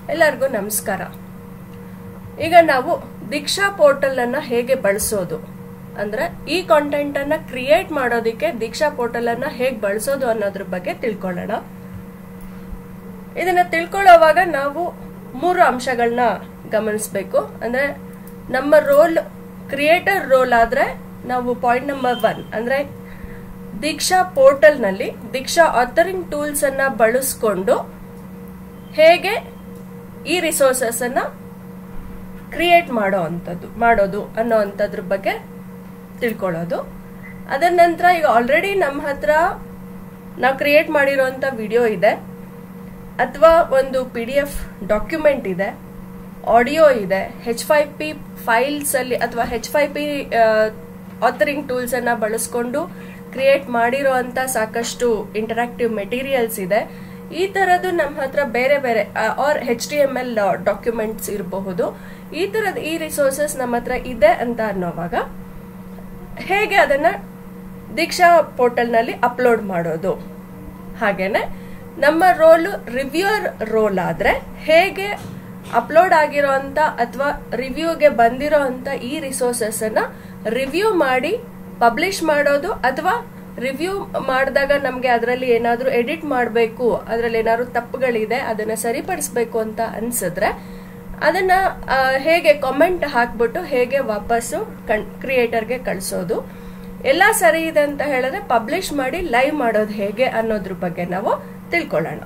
ಎಲ್ಲರಿಗೂ ನಮಸ್ಕಾರ ಈಗ ನಾವು ದೀಕ್ಷಾ ಪೋರ್ಟಲ್ ಅನ್ನ ಹೇಗೆ ಬಳಸೋದು ಅಂದ್ರೆ ಈ ಕಾಂಟೆಂಟ್ ಅನ್ನ ಕ್ರಿಯೇಟ್ ಮಾಡೋದಕ್ಕೆ ದೀಕ್ಷಾ ಪೋರ್ಟಲ್ ಅನ್ನ ಹೇಗೆ ಬಳಸೋದು ಅನ್ನೋದ್ರ ಬಗ್ಗೆ ತಿಳ್ಕೊಳ್ಳೋಣ ಇದನ್ನ ತಿಳ್ಕೊಳ್ಳೋವಾಗ ನಾವು ಮೂರು ಅಂಶಗಳನ್ನ ಗಮನಿಸಬೇಕು ಅಂದ್ರೆ ನಮ್ಮ ರೋಲ್ ಕ್ರಿಯೇಟರ್ ರೋಲ್ ಆದ್ರೆ ನಾವು ಪಾಯಿಂಟ್ ನಂಬರ್ ಒನ್ ಅಂದ್ರೆ ದೀಕ್ಷಾ ಪೋರ್ಟಲ್ ನಲ್ಲಿ ದೀಕ್ಷಾ ಆಥರಿಂಗ್ ಟೂಲ್ಸ್ ಅನ್ನ ಬಳಸ್ಕೊಂಡು ಹೇಗೆ ಈ ರಿಸೋರ್ಸಸ್ ಅನ್ನ ಕ್ರಿಯೇಟ್ ಮಾಡೋ ಅಂಥದ್ದು ಮಾಡೋದು ಅನ್ನೋ ಅಂಥದ್ರ ಬಗ್ಗೆ ತಿಳ್ಕೊಳ್ಳೋದು ಅದರ ನಂತರ ಈಗ ಆಲ್ರೆಡಿ ನಮ್ಮ ಹತ್ರ ನಾವು ಕ್ರಿಯೇಟ್ ಮಾಡಿರೋಂಥ ವಿಡಿಯೋ ಇದೆ ಅಥವಾ ಒಂದು ಪಿ ಡಿ ಎಫ್ ಡಾಕ್ಯುಮೆಂಟ್ ಇದೆ ಆಡಿಯೋ ಇದೆ ಹೆಚ್ ಫೈ ಪಿ ಫೈಲ್ಸ್ ಅಲ್ಲಿ ಅಥವಾ H five P authoring tools ಅನ್ನ ಬಳಸ್ಕೊಂಡು ಕ್ರಿಯೇಟ್ ಮಾಡಿರೋ ಅಂತ ಸಾಕಷ್ಟು ಇಂಟರಾಕ್ಟಿವ್ ಮೆಟೀರಿಯಲ್ಸ್ ಇದೆ ಈ ತರದ್ದು ನಮ್ಮ ಹತ್ರ ಬೇರೆ ಬೇರೆ or H T M L documents ಇರಬಹುದು ಈ ತರದ ಈ ರಿಸೋರ್ಸಸ್ ನಮ್ಮ ಹತ್ರ ಇದೆ ಅಂತ ಅನ್ನೋವಾಗ ಹೇಗೆ ಅದನ್ನ ದೀಕ್ಷಾ ಪೋರ್ಟಲ್ ನಲ್ಲಿ ಅಪ್ಲೋಡ್ ಮಾಡೋದು ಹಾಗೇನೆ ನಮ್ಮ ರೋಲ್ ರಿವ್ಯೂರ್ ರೋಲ್ ಆದ್ರೆ ಹೇಗೆ ಅಪ್ಲೋಡ್ ಆಗಿರೋ ಅಂತ ಅಥವಾ ರಿವ್ಯೂಗೆ ಬಂದಿರೋ ಅಂತ ಈ ರಿಸೋರ್ಸಸ್ ಅನ್ನ ರಿವ್ಯೂ ಮಾಡಿ ಪಬ್ಲಿಷ್ ಮಾಡೋದು ಅಥವಾ ರಿವ್ಯೂ ಮಾಡಿದಾಗ ನಮಗೆ ಅದರಲ್ಲಿ ಏನಾದರೂ ಎಡಿಟ್ ಮಾಡಬೇಕು ಅದರಲ್ಲಿ ಏನಾದ್ರು ತಪ್ಪುಗಳಿದೆ ಅದನ್ನ ಸರಿಪಡಿಸ್ಬೇಕು ಅಂತ ಅನ್ಸಿದ್ರೆ ಅದನ್ನ ಹೇಗೆ ಕಾಮೆಂಟ್ ಹಾಕ್ಬಿಟ್ಟು ಹೇಗೆ ವಾಪಸ್ಸು ಕಣ್ ಕ್ರಿಯೇಟರ್ಗೆ ಕಳಿಸೋದು ಎಲ್ಲ ಸರಿ ಇದೆ ಅಂತ ಹೇಳಿದ್ರೆ ಪಬ್ಲಿಷ್ ಮಾಡಿ ಲೈವ್ ಮಾಡೋದು ಹೇಗೆ ಅನ್ನೋದ್ರ ಬಗ್ಗೆ ನಾವು ತಿಳ್ಕೊಳ್ಳೋಣ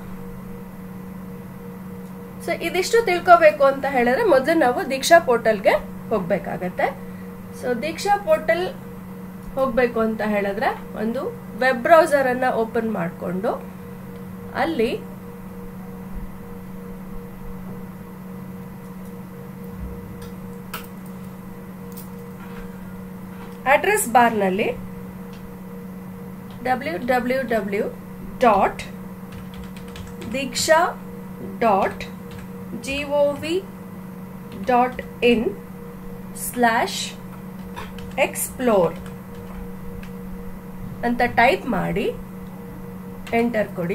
ಸೊ ಇದಿಷ್ಟು ತಿಳ್ಕೋಬೇಕು ಅಂತ ಹೇಳಿದ್ರೆ ಮೊದಲು ನಾವು ದೀಕ್ಷಾ ಪೋರ್ಟಲ್ಗೆ ಹೋಗ್ಬೇಕಾಗತ್ತೆ ಸೊ ದೀಕ್ಷಾ ಪೋರ್ಟಲ್ ಹೋಗ್ಬೇಕು ಅಂತ ಹೇಳಿದ್ರೆ ಒಂದು ವೆಬ್ ಬ್ರೌಸರ್ ಅನ್ನ ಓಪನ್ ಮಾಡಿಕೊಂಡು ಅಲ್ಲಿ ಅಡ್ರೆಸ್ ಬಾರ್ನಲ್ಲಿ W W W dot Diksha dot G O V dot in slash explore ಅಂತ ಟೈಪ್ ಮಾಡಿ ಎಂಟರ್ ಕೊಡಿ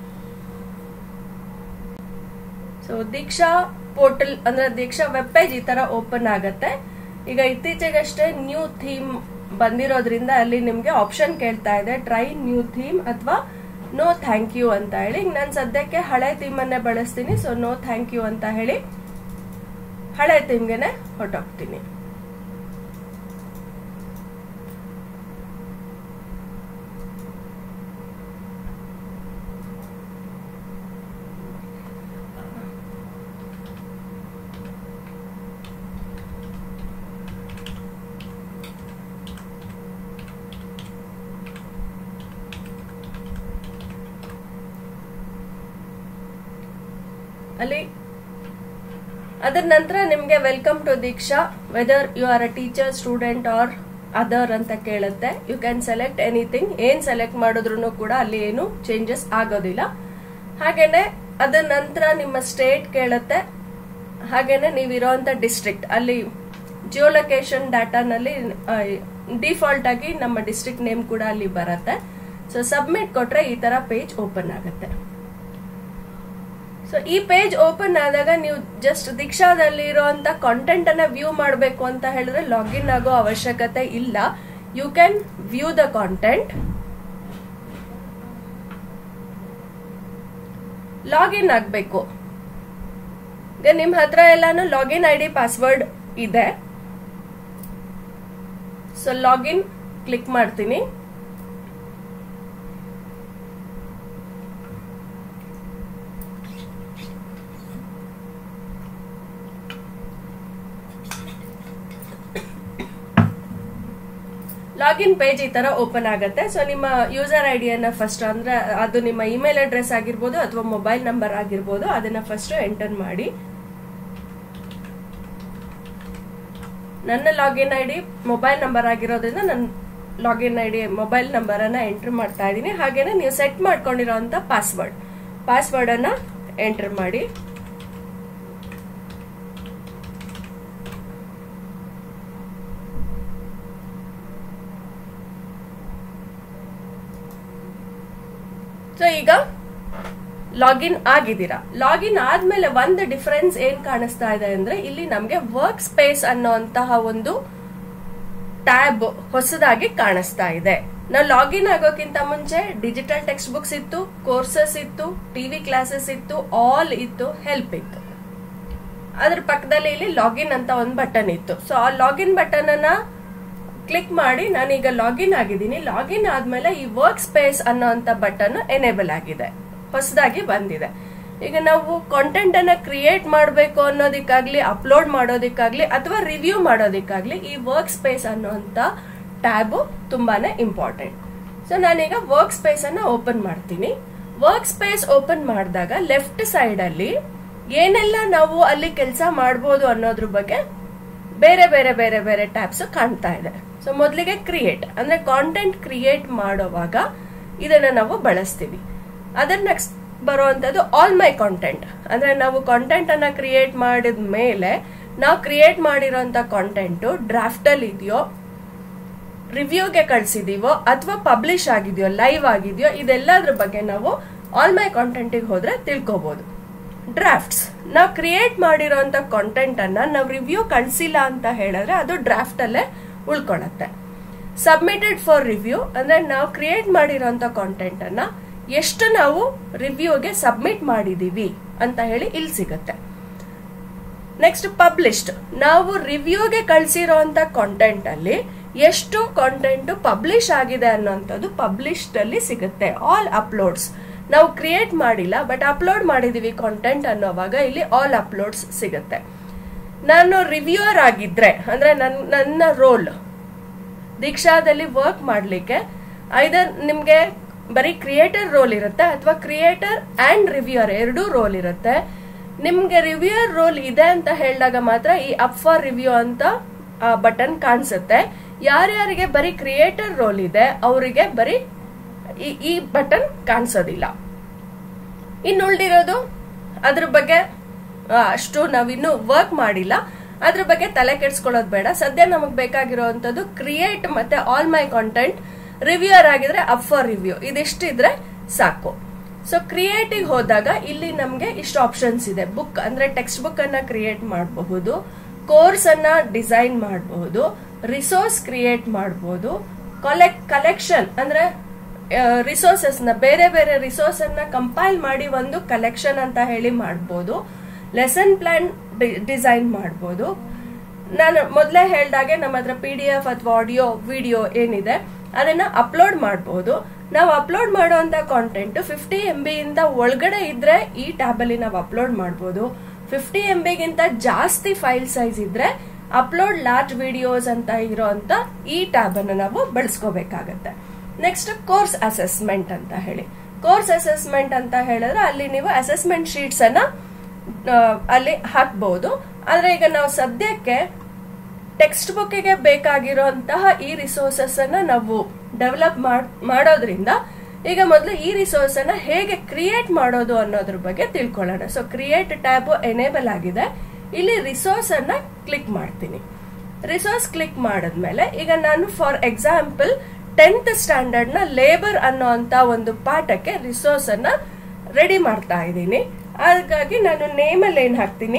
ಸೊ ದೀಕ್ಷಾ ಪೋರ್ಟಲ್ ಅಂದ್ರೆ ದೀಕ್ಷಾ ವೆಬ್ ಪೇಜ್ ಈ ತರ ಓಪನ್ ಆಗತ್ತೆ ಈಗ ಇತ್ತೀಚೆಗಷ್ಟೇ ನ್ಯೂ ಥೀಮ್ ಬಂದಿರೋದ್ರಿಂದ ಅಲ್ಲಿ ನಿಮ್ಗೆ ಆಪ್ಷನ್ ಕೇಳ್ತಾ ಇದೆ ಟ್ರೈ ನ್ಯೂ ಥೀಮ್ ಅಥವಾ ನೋ ಥ್ಯಾಂಕ್ ಯು ಅಂತ ಹೇಳಿ ನಾನು ಸದ್ಯಕ್ಕೆ ಹಳೆ ಥೀಮ್ ಅನ್ನೇ ಬಳಸ್ತೀನಿ ಸೊ ನೋ ಥ್ಯಾಂಕ್ ಯು ಅಂತ ಹೇಳಿ ಹಳೆ ಥೀಮ್ಗೆನೆ ಹೊರಟೋಗ್ತೀನಿ ಅಲ್ಲಿ ಅದರ ನಂತರ ನಿಮ್ಗೆ welcome to Diksha whether you are a teacher student or other ಅಂತ ಕೇಳುತ್ತೆ ಯು ಕ್ಯಾನ್ ಸೆಲೆಕ್ಟ್ ಎನಿಥಿಂಗ್ ಏನ್ ಸೆಲೆಕ್ಟ್ ಮಾಡಿದ್ರು ಕೂಡ ಅಲ್ಲಿ ಏನು ಚೇಂಜಸ್ ಆಗೋದಿಲ್ಲ ಹಾಗೇನೆ ಅದರ ನಂತರ ನಿಮ್ಮ ಸ್ಟೇಟ್ ಕೇಳುತ್ತೆ ಹಾಗೇನೆ ನೀವಿರೋಂಥ ಡಿಸ್ಟ್ರಿಕ್ಟ್ ಅಲ್ಲಿ ಜಿಯೋ ಲೊಕೇಶನ್ ಡಾಟಾನಲ್ಲಿ ಡಿಫಾಲ್ಟ್ ಆಗಿ ನಮ್ಮ ಡಿಸ್ಟ್ರಿಕ್ಟ್ ನೇಮ್ ಕೂಡ ಅಲ್ಲಿ ಬರುತ್ತೆ ಸೊ ಸಬ್ಮಿಟ್ ಕೊಟ್ರೆ ಈ ತರ ಪೇಜ್ ಓಪನ್ ಆಗುತ್ತೆ ಸೊ ಈ ಪೇಜ್ ಓಪನ್ ಆದಾಗ ನೀವು ಜಸ್ಟ್ ದೀಕ್ಷಾದಲ್ಲಿ ಇರುವಂತ ಕಾಂಟೆಂಟ್ ಅನ್ನ ವ್ಯೂ ಮಾಡಬೇಕು ಅಂತ ಹೇಳಿದ್ರೆ ಲಾಗಿನ್ ಆಗೋ ಅವಶ್ಯಕತೆ ಇಲ್ಲ you can view the content login ಆಗಬೇಕು ಈಗ ನಿಮ್ ಹತ್ರ ಎಲ್ಲಾನು ಲಾಗಿನ್ ಐ ಡಿ ಪಾಸ್ವರ್ಡ್ ಇದೆ ಸೊ ಲಾಗಿನ್ ಕ್ಲಿಕ್ ಮಾಡ್ತೀನಿ ಲಾಗಿನ್ ಪೇಜ್ ಈ ತರ ಓಪನ್ ಆಗುತ್ತೆ ಸೊ ನಿಮ್ಮ ಯೂಸರ್ ಐಡಿಯನ್ನ ಫಸ್ಟ್ ಅಂದ್ರೆ ಅದು ನಿಮ್ಮ ಇಮೇಲ್ ಅಡ್ರೆಸ್ ಆಗಿರ್ಬೋದು ಅಥವಾ ಮೊಬೈಲ್ ನಂಬರ್ ಆಗಿರ್ಬೋದು ಅದನ್ನ ಫಸ್ಟ್ ಎಂಟರ್ ಮಾಡಿ ನನ್ನ login I D mobile number ಆಗಿರೋದ್ರಿಂದ ನನ್ನ login I D mobile number ಅನ್ನ ಎಂಟರ್ ಮಾಡ್ತಾ ಇದ್ದೀನಿ ಹಾಗೇನೆ ನೀವು ಸೆಟ್ ಮಾಡ್ಕೊಂಡಿರೋಂಥ ಪಾಸ್ವರ್ಡ್ ಪಾಸ್ವರ್ಡ್ ಅನ್ನ ಎಂಟರ್ ಮಾಡಿ ಸೊ ಈಗ ಲಾಗಿನ್ ಆಗಿದ್ದೀರಾ ಲಾಗಿನ್ ಆದ್ಮೇಲೆ ಒಂದು ಡಿಫರೆನ್ಸ್ ಏನ್ ಕಾಣಿಸ್ತಾ ಇದೆ ಅಂದ್ರೆ ಇಲ್ಲಿ ನಮ್ಗೆ ವರ್ಕ್ ಸ್ಪೇಸ್ ಅನ್ನೋಂತಹ ಒಂದು ಟ್ಯಾಬ್ ಹೊಸದಾಗಿ ಕಾಣಿಸ್ತಾ ಇದೆ ನಾವು ಲಾಗಿನ್ ಆಗೋಕ್ಕಿಂತ ಮುಂಚೆ ಡಿಜಿಟಲ್ ಟೆಕ್ಸ್ಟ್ ಬುಕ್ಸ್ ಇತ್ತು ಕೋರ್ಸಸ್ ಇತ್ತು ಟಿವಿ ಕ್ಲಾಸಸ್ ಇತ್ತು ಆಲ್ ಇತ್ತು ಹೆಲ್ಪ್ ಇತ್ತು ಅದ್ರ ಪಕ್ಕದಲ್ಲಿ ಇಲ್ಲಿ ಲಾಗಿನ್ ಅಂತ ಒಂದು ಬಟನ್ ಇತ್ತು ಸೊ ಆ ಲಾಗಿನ್ ಬಟನ್ ಅನ್ನ ಕ್ಲಿಕ್ ಮಾಡಿ ನಾನೀಗ ಲಾಗಿನ್ ಆಗಿದ್ದೀನಿ ಲಾಗಿನ್ ಆದ್ಮೇಲೆ ಈ ವರ್ಕ್ ಸ್ಪೇಸ್ ಅನ್ನೋಂತ ಬಟನ್ ಎನೇಬಲ್ ಆಗಿದೆ ಹೊಸದಾಗಿ ಬಂದಿದೆ ಈಗ ನಾವು ಕಾಂಟೆಂಟ್ ಅನ್ನ ಕ್ರಿಯೇಟ್ ಮಾಡಬೇಕು ಅನ್ನೋದಕ್ಕಾಗ್ಲಿ ಅಪ್ಲೋಡ್ ಮಾಡೋದಕ್ಕಾಗ್ಲಿ ಅಥವಾ ರಿವ್ಯೂ ಮಾಡೋದಕ್ಕಾಗ್ಲಿ ಈ ವರ್ಕ್ ಸ್ಪೇಸ್ ಅನ್ನೋಂತ ಟ್ಯಾಬ್ ತುಂಬಾನೇ ಇಂಪಾರ್ಟೆಂಟ್ ಸೊ ನಾನೀಗ ವರ್ಕ್ ಸ್ಪೇಸ್ ಅನ್ನ ಓಪನ್ ಮಾಡ್ತೀನಿ ವರ್ಕ್ ಸ್ಪೇಸ್ ಓಪನ್ ಮಾಡಿದಾಗ ಲೆಫ್ಟ್ ಸೈಡ್ ಅಲ್ಲಿ ಏನೆಲ್ಲ ನಾವು ಅಲ್ಲಿ ಕೆಲಸ ಮಾಡಬಹುದು ಅನ್ನೋದ್ರ ಬಗ್ಗೆ ಬೇರೆ ಬೇರೆ ಬೇರೆ ಬೇರೆ ಟ್ಯಾಬ್ಸ್ ಕಾಣ್ತಾ ಇದೆ ಸೊ ಮೊದಲಿಗೆ ಕ್ರಿಯೇಟ್ ಅಂದ್ರೆ ಕಾಂಟೆಂಟ್ ಕ್ರಿಯೇಟ್ ಮಾಡುವಾಗ ಇದನ್ನ ನಾವು ಬಳಸ್ತೀವಿ ಅದರ ನೆಕ್ಸ್ಟ್ ಬರುವಂತದ್ದು ಆಲ್ ಮೈ ಕಾಂಟೆಂಟ್ ಅಂದ್ರೆ ನಾವು ಕಾಂಟೆಂಟ್ ಅನ್ನ ಕ್ರಿಯೇಟ್ ಮಾಡಿದ ಮೇಲೆ ನಾವು ಕ್ರಿಯೇಟ್ ಮಾಡಿರೋಂತ ಕಾಂಟೆಂಟ್ ಡ್ರಾಫ್ಟ್ ಅಲ್ಲಿ ಇದೆಯೋ ರಿವ್ಯೂಗೆ ಕಳ್ಸಿದೀವೋ ಅಥವಾ ಪಬ್ಲಿಷ್ ಆಗಿದೆಯೋ ಲೈವ್ ಆಗಿದೆಯೋ ಇದೆಲ್ಲದ್ರ ಬಗ್ಗೆ ನಾವು ಆಲ್ ಮೈ ಕಾಂಟೆಂಟಿಗೆ ಹೋದ್ರೆ ತಿಳ್ಕೊಬಹುದು ಡ್ರಾಫ್ಟ್ಸ್ ನಾವು ಕ್ರಿಯೇಟ್ ಮಾಡಿರೋಂತ ಕಾಂಟೆಂಟ್ ಅನ್ನ ನಾವು ರಿವ್ಯೂ ಕಳ್ಸಿಲ್ಲ ಅಂತ ಹೇಳಿದ್ರೆ ಅದು ಡ್ರಾಫ್ಟ್ ಅಲ್ಲೇ ಉಳ್ಕೊಳತ್ತೆ ಸಬ್ಮಿಟೆಡ್ ಫಾರ್ ರಿವ್ಯೂ ಅಂದ್ರೆ ನಾವು ಕ್ರಿಯೇಟ್ ಮಾಡಿರೋಂತ ಕಾಂಟೆಂಟ್ ಅನ್ನ ಎಷ್ಟು ನಾವು ರಿವ್ಯೂಗೆ ಸಬ್ಮಿಟ್ ಮಾಡಿದೀವಿ ಅಂತ ಹೇಳಿ ಇಲ್ಲಿ ಸಿಗುತ್ತೆ ನೆಕ್ಸ್ಟ್ ಪಬ್ಲಿಷ್ಡ್ ನಾವು ರಿವ್ಯೂಗೆ ಕಳ್ಸಿರೋಂತ ಕಾಂಟೆಂಟ್ ಅಲ್ಲಿ ಎಷ್ಟು ಕಾಂಟೆಂಟ್ ಪಬ್ಲಿಷ್ ಆಗಿದೆ ಅನ್ನೋಂಥದ್ದು ಪಬ್ಲಿಷ್ಡ್ ಅಲ್ಲಿ ಸಿಗುತ್ತೆ ಆಲ್ ಅಪ್ಲೋಡ್ಸ್ ನಾವು ಕ್ರಿಯೇಟ್ ಮಾಡಿಲ್ಲ ಬಟ್ ಅಪ್ಲೋಡ್ ಮಾಡಿದೀವಿ ಕಾಂಟೆಂಟ್ ಅನ್ನೋವಾಗ ಇಲ್ಲಿ ಆಲ್ ಅಪ್ಲೋಡ್ಸ್ ಸಿಗುತ್ತೆ ನಾನು ರಿವ್ಯೂವರ್ ಆಗಿದ್ರೆ ಅಂದ್ರೆ ನನ್ ನನ್ನ ರೋಲ್ ದೀಕ್ಷಾದಲ್ಲಿ ವರ್ಕ್ ಮಾಡ್ಲಿಕ್ಕೆ ಐದರ್ ನಿಮ್ಗೆ ಬರೀ ಕ್ರಿಯೇಟರ್ ರೋಲ್ ಇರುತ್ತೆ ಅಥವಾ ಕ್ರಿಯೇಟರ್ ಅಂಡ್ ರಿವ್ಯೂಯರ್ ಎರಡೂ ರೋಲ್ ಇರುತ್ತೆ ನಿಮ್ಗೆ ರಿವ್ಯೂಯರ್ ರೋಲ್ ಇದೆ ಅಂತ ಹೇಳಿದಾಗ ಮಾತ್ರ ಈ ಅಪ್ ಫಾರ್ ರಿವ್ಯೂ ಅಂತ ಬಟನ್ ಕಾಣಿಸುತ್ತೆ ಯಾರ್ಯಾರಿಗೆ ಬರೀ ಕ್ರಿಯೇಟರ್ ರೋಲ್ ಇದೆ ಅವರಿಗೆ ಬರೀ ಈ ಬಟನ್ ಕಾಣಿಸೋದಿಲ್ಲ ಇನ್ನು ಉಳ್ದಿರೋದು ಅದ್ರ ಬಗ್ಗೆ ಅಷ್ಟು ನಾವಿನ್ನು ವರ್ಕ್ ಮಾಡಿಲ್ಲ ಅದ್ರ ಬಗ್ಗೆ ತಲೆ ಕೆಡ್ಸ್ಕೊಳ್ಳೋದು ಬೇಡ ಸದ್ಯ ನಮಗ್ ಬೇಕಾಗಿರುವಂತದ್ದು ಕ್ರಿಯೇಟ್ ಮತ್ತೆ ಆಲ್ ಮೈ ಕಾಂಟೆಂಟ್ ರಿವ್ಯೂಯರ್ ಆಗಿದ್ರೆ ಅಪ್ ಫಾರ್ ರಿವ್ಯೂ ಇದಿಷ್ಟಿದ್ರೆ ಸಾಕು ಸೊ ಕ್ರಿಯೇಟಿವ್ ಹೋದಾಗ ಇಲ್ಲಿ ನಮ್ಗೆ ಇಷ್ಟು ಆಪ್ಷನ್ಸ್ ಇದೆ ಬುಕ್ ಅಂದ್ರೆ ಟೆಕ್ಸ್ಟ್ ಬುಕ್ ಅನ್ನ ಕ್ರಿಯೇಟ್ ಮಾಡಬಹುದು ಕೋರ್ಸ್ ಅನ್ನ ಡಿಸೈನ್ ಮಾಡಬಹುದು ರಿಸೋರ್ಸ್ ಕ್ರಿಯೇಟ್ ಮಾಡಬಹುದು ಕಲೆಕ್ಟ್ ಕಲೆಕ್ಷನ್ ಅಂದ್ರೆ ರಿಸೋರ್ಸಸ್ ನ ಬೇರೆ ಬೇರೆ ರಿಸೋರ್ಸ್ ಅನ್ನ ಕಂಪೈಲ್ ಮಾಡಿ ಒಂದು ಕಲೆಕ್ಷನ್ ಅಂತ ಹೇಳಿ ಮಾಡಬಹುದು ಲೆಸನ್ ಪ್ಲಾನ್ ಡಿಸೈನ್ ಮಾಡಬಹುದು ನಾನು ಮೊದಲೇ ಹೇಳ್ದಾಗೆ ನಮ್ಮ ಹತ್ರ ಪಿ ಡಿ ಎಫ್ ಅಥವಾ ಆಡಿಯೋ ವಿಡಿಯೋ ಏನಿದೆ ಅದನ್ನ ಅಪ್ಲೋಡ್ ಮಾಡಬಹುದು ನಾವು ಅಪ್ಲೋಡ್ ಮಾಡುವಂತ ಕಾಂಟೆಂಟ್ ಫಿಫ್ಟಿ ಎಂ ಬಿ ಇಂದ ಒಳಗಡೆ ಇದ್ರೆ ಈ ಟ್ಯಾಬ್ ಅಲ್ಲಿ ನಾವು ಅಪ್ಲೋಡ್ ಮಾಡಬಹುದು ಫಿಫ್ಟಿ ಎಂ ಬಿಗಿಂತ ಜಾಸ್ತಿ ಫೈಲ್ ಸೈಜ್ ಇದ್ರೆ ಅಪ್ಲೋಡ್ ಲಾರ್ಜ್ ವಿಡಿಯೋಸ್ ಅಂತ ಇರೋಂತ ಈ ಟ್ಯಾಬ್ ಅನ್ನು ನಾವು ಬಳಸ್ಕೋಬೇಕಾಗತ್ತೆ ನೆಕ್ಸ್ಟ್ ಕೋರ್ಸ್ ಅಸೆಸ್ಮೆಂಟ್ ಅಂತ ಹೇಳಿ ಕೋರ್ಸ್ ಅಸೆಸ್ಮೆಂಟ್ ಅಂತ ಹೇಳಿದ್ರೆ ಅಲ್ಲಿ ನೀವು ಅಸೆಸ್ಮೆಂಟ್ ಶೀಟ್ಸ್ ಅನ್ನ ಅಲ್ಲಿ ಹಾಕ್ಬಹುದು ಆದ್ರೆ ಈಗ ನಾವು ಸದ್ಯಕ್ಕೆ ಟೆಕ್ಸ್ಟ್ ಬುಕ್ಗೆ ಬೇಕಾಗಿರುವಂತಹ ಈ ರಿಸೋರ್ಸಸ್ ಅನ್ನ ನಾವು ಡೆವಲಪ್ ಮಾಡೋದ್ರಿಂದ ಈಗ ಮೊದಲು ಈ ರಿಸೋರ್ಸ್ ಅನ್ನ ಹೇಗೆ ಕ್ರಿಯೇಟ್ ಮಾಡೋದು ಅನ್ನೋದ್ರ ಬಗ್ಗೆ ತಿಳ್ಕೊಳ್ಳೋಣ ಸೊ ಕ್ರಿಯೇಟ್ ಟ್ಯಾಬ್ ಎನೇಬಲ್ ಆಗಿದೆ ಇಲ್ಲಿ ರಿಸೋರ್ಸ್ ಅನ್ನ ಕ್ಲಿಕ್ ಮಾಡ್ತೀನಿ ರಿಸೋರ್ಸ್ ಕ್ಲಿಕ್ ಮಾಡಿದ್ಮೇಲೆ ಈಗ ನಾನು ಫಾರ್ ಎಕ್ಸಾಂಪಲ್ ಟೆಂತ್ ಸ್ಟ್ಯಾಂಡರ್ಡ್ ನ ಲೇಬರ್ ಅನ್ನೋ ಅಂತ ಒಂದು ಪಾಠಕ್ಕೆ ರಿಸೋರ್ಸ್ ಅನ್ನ ರೆಡಿ ಮಾಡ್ತಾ ಇದ್ದೀನಿ ಹಾಗಾಗಿ ನಾನು ನೇಮಲ್ಲಿ ಏನ್ ಹಾಕ್ತೀನಿ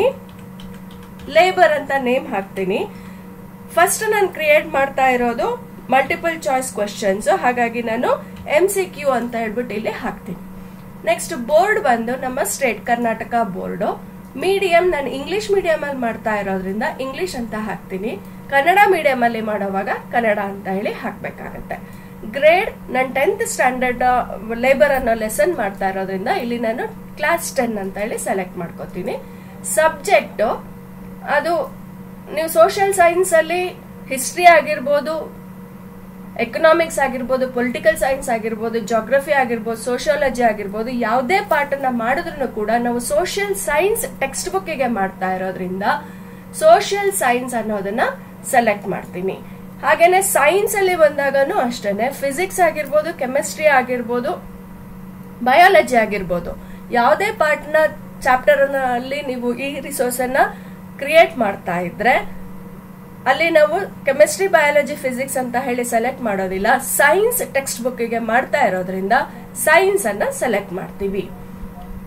ಲೇಬರ್ ಅಂತ ನೇಮ್ ಹಾಕ್ತೀನಿ ಫಸ್ಟ್ ನಾನು ಕ್ರಿಯೇಟ್ ಮಾಡ್ತಾ ಇರೋದು ಮಲ್ಟಿಪಲ್ ಚಾಯ್ಸ್ ಕ್ವಶನ್ಸ್ ಹಾಗಾಗಿ ನಾನು ಎಂ ಸಿ ಕ್ಯೂ ಅಂತ ಹೇಳ್ಬಿಟ್ಟು ಇಲ್ಲಿ ಹಾಕ್ತೀನಿ ನೆಕ್ಸ್ಟ್ ಬೋರ್ಡ್ ಬಂದು ನಮ್ಮ ಸ್ಟೇಟ್ ಕರ್ನಾಟಕ ಬೋರ್ಡು ಮೀಡಿಯಂ ನಾನು ಇಂಗ್ಲಿಷ್ ಮೀಡಿಯಂ ಅಲ್ಲಿ ಮಾಡ್ತಾ ಇರೋದ್ರಿಂದ ಇಂಗ್ಲಿಷ್ ಅಂತ ಹಾಕ್ತೀನಿ ಕನ್ನಡ ಮೀಡಿಯಂ ಅಲ್ಲಿ ಮಾಡೋವಾಗ ಕನ್ನಡ ಅಂತ ಹೇಳಿ ಹಾಕ್ಬೇಕಾಗತ್ತೆ ಗ್ರೇಡ್ ನಾನು ಟೆಂತ್ ಸ್ಟ್ಯಾಂಡರ್ಡ್ ಲೇಬರ್ ಅನ್ನೋ ಲೆಸನ್ ಮಾಡ್ತಾ ಇರೋದ್ರಿಂದ ಇಲ್ಲಿ ನಾನು ಕ್ಲಾಸ್ ಟೆನ್ ಅಂತ ಹೇಳಿ ಸೆಲೆಕ್ಟ್ ಮಾಡ್ಕೋತೀನಿ ಸಬ್ಜೆಕ್ಟ್ ಅದು ನೀವು ಸೋಷಿಯಲ್ ಸೈನ್ಸ್ ಅಲ್ಲಿ ಹಿಸ್ಟ್ರಿ ಆಗಿರ್ಬೋದು ಎಕನಾಮಿಕ್ಸ್ ಆಗಿರ್ಬೋದು ಪೊಲಿಟಿಕಲ್ ಸೈನ್ಸ್ ಆಗಿರ್ಬೋದು ಜೋಗ್ರಫಿ ಆಗಿರ್ಬೋದು ಸೋಷಿಯಾಲಜಿ ಆಗಿರ್ಬೋದು ಯಾವುದೇ ಪಾಠನ ಮಾಡಿದ್ರು ಕೂಡ ನಾವು ಸೋಷಿಯಲ್ ಸೈನ್ಸ್ ಟೆಕ್ಸ್ಟ್ ಬುಕ್ಕಿಗೆ ಮಾಡ್ತಾ ಇರೋದ್ರಿಂದ ಸೋಷಿಯಲ್ ಸೈನ್ಸ್ ಅನ್ನೋದನ್ನ ಸೆಲೆಕ್ಟ್ ಮಾಡ್ತೀನಿ ಹಾಗೇನೆ ಸೈನ್ಸ್ ಅಲ್ಲಿ ಬಂದಾಗನು ಅಷ್ಟೇನೆ ಫಿಸಿಕ್ಸ್ ಆಗಿರ್ಬೋದು ಕೆಮಿಸ್ಟ್ರಿ ಆಗಿರ್ಬೋದು ಬಯಾಲಜಿ ಆಗಿರ್ಬೋದು ಯಾವುದೇ ಪಾರ್ಟ್ನ ಚಾಪ್ಟರ್ ಅಲ್ಲಿ ನೀವು ಈ ರಿಸೋರ್ಸ್ ಅನ್ನ ಕ್ರಿಯೇಟ್ ಮಾಡ್ತಾ ಇದ್ರೆ ಅಲ್ಲಿ ನಾವು ಕೆಮಿಸ್ಟ್ರಿ ಬಯಾಲಜಿ ಫಿಸಿಕ್ಸ್ ಅಂತ ಹೇಳಿ ಸೆಲೆಕ್ಟ್ ಮಾಡೋದಿಲ್ಲ ಸೈನ್ಸ್ ಟೆಕ್ಸ್ಟ್ ಬುಕ್ಗೆ ಮಾಡ್ತಾ ಇರೋದ್ರಿಂದ ಸೈನ್ಸ್ ಅನ್ನ ಸೆಲೆಕ್ಟ್ ಮಾಡ್ತೀವಿ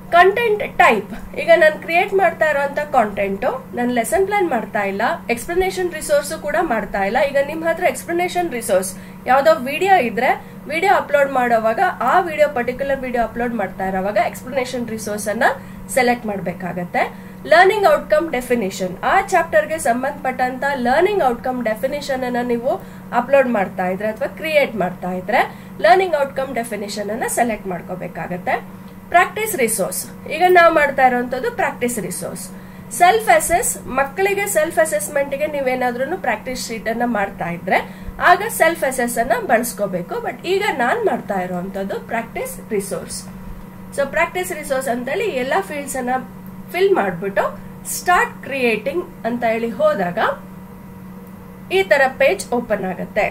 ಕಂಟೆಂಟ್ ಟೈಪ್ ಈಗ ನಾನು ಕ್ರಿಯೇಟ್ ಮಾಡ್ತಾ ಇರೋಂಥ ಕಾಂಟೆಂಟು ನಾನು ಲೆಸನ್ ಪ್ಲಾನ್ ಮಾಡ್ತಾ ಇಲ್ಲ ಎಕ್ಸ್ಪ್ಲನೇಷನ್ ರಿಸೋರ್ಸ್ ಕೂಡ ಮಾಡ್ತಾ ಇಲ್ಲ ಈಗ ನಿಮ್ಮ ಹತ್ರ ಎಕ್ಸ್ಪ್ಲನೇಷನ್ ರಿಸೋರ್ಸ್ ಯಾವ್ದೋ ವಿಡಿಯೋ ಇದ್ರೆ ವಿಡಿಯೋ ಅಪ್ಲೋಡ್ ಮಾಡೋವಾಗ ಆ ವಿಡಿಯೋ ಪರ್ಟಿಕ್ಯುಲರ್ ವಿಡಿಯೋ ಅಪ್ಲೋಡ್ ಮಾಡ್ತಾ ಇರೋವಾಗ ಎಕ್ಸ್ಪ್ಲನೇಷನ್ ರಿಸೋರ್ಸ್ ಅನ್ನ ಸೆಲೆಕ್ಟ್ ಮಾಡಬೇಕಾಗತ್ತೆ ಲರ್ನಿಂಗ್ ಔಟ್ಕಮ್ ಡೆಫಿನೇಷನ್ ಆ ಚಾಪ್ಟರ್ಗೆ ಸಂಬಂಧಪಟ್ಟಂತ ಲರ್ನಿಂಗ್ ಔಟ್ಕಮ್ ಡೆಫಿನೇಷನ್ ಅನ್ನ ನೀವು ಅಪ್ಲೋಡ್ ಮಾಡ್ತಾ ಇದ್ರೆ ಅಥವಾ ಕ್ರಿಯೇಟ್ ಮಾಡ್ತಾ ಇದ್ರೆ ಲರ್ನಿಂಗ್ ಔಟ್ಕಮ್ ಡೆಫಿನೇಷನ್ ಅನ್ನ ಸೆಲೆಕ್ಟ್ ಮಾಡ್ಕೋಬೇಕಾಗತ್ತೆ ಪ್ರಾಕ್ಟೀಸ್ ರಿಸೋರ್ಸ್ ಈಗ ನಾವು ಮಾಡ್ತಾ ಇರುವಂತದ್ದು ಪ್ರಾಕ್ಟೀಸ್ ರಿಸೋರ್ಸ್ ಸೆಲ್ಫ್ ಅಸೆಸ್ ಮಕ್ಕಳಿಗೆ ಸೆಲ್ಫ್ ಅಸೆಸ್ಮೆಂಟ್ ಗೆ ನೀವೇನಾದ್ರೂ ಪ್ರಾಕ್ಟೀಸ್ ಶೀಟ್ ಅನ್ನ ಮಾಡ್ತಾ ಇದ್ರೆ ಆಗ ಸೆಲ್ಫ್ ಅಸೆಸ್ ಅನ್ನ ಬಳಸ್ಕೋಬೇಕು ಬಟ್ ಈಗ ನಾನ್ ಮಾಡ್ತಾ ಇರುವಂತದ್ದು practice resource so practice resource ಅಂತೇಳಿ ಎಲ್ಲಾ ಫೀಲ್ಡ್ಸ್ ಅನ್ನ ಫಿಲ್ ಮಾಡ್ಬಿಟ್ಟು ಸ್ಟಾರ್ಟ್ ಕ್ರಿಯೇಟಿಂಗ್ ಅಂತ ಹೇಳಿ ಹೋದಾಗ ಈ ತರ ಪೇಜ್ ಓಪನ್ ಆಗುತ್ತೆ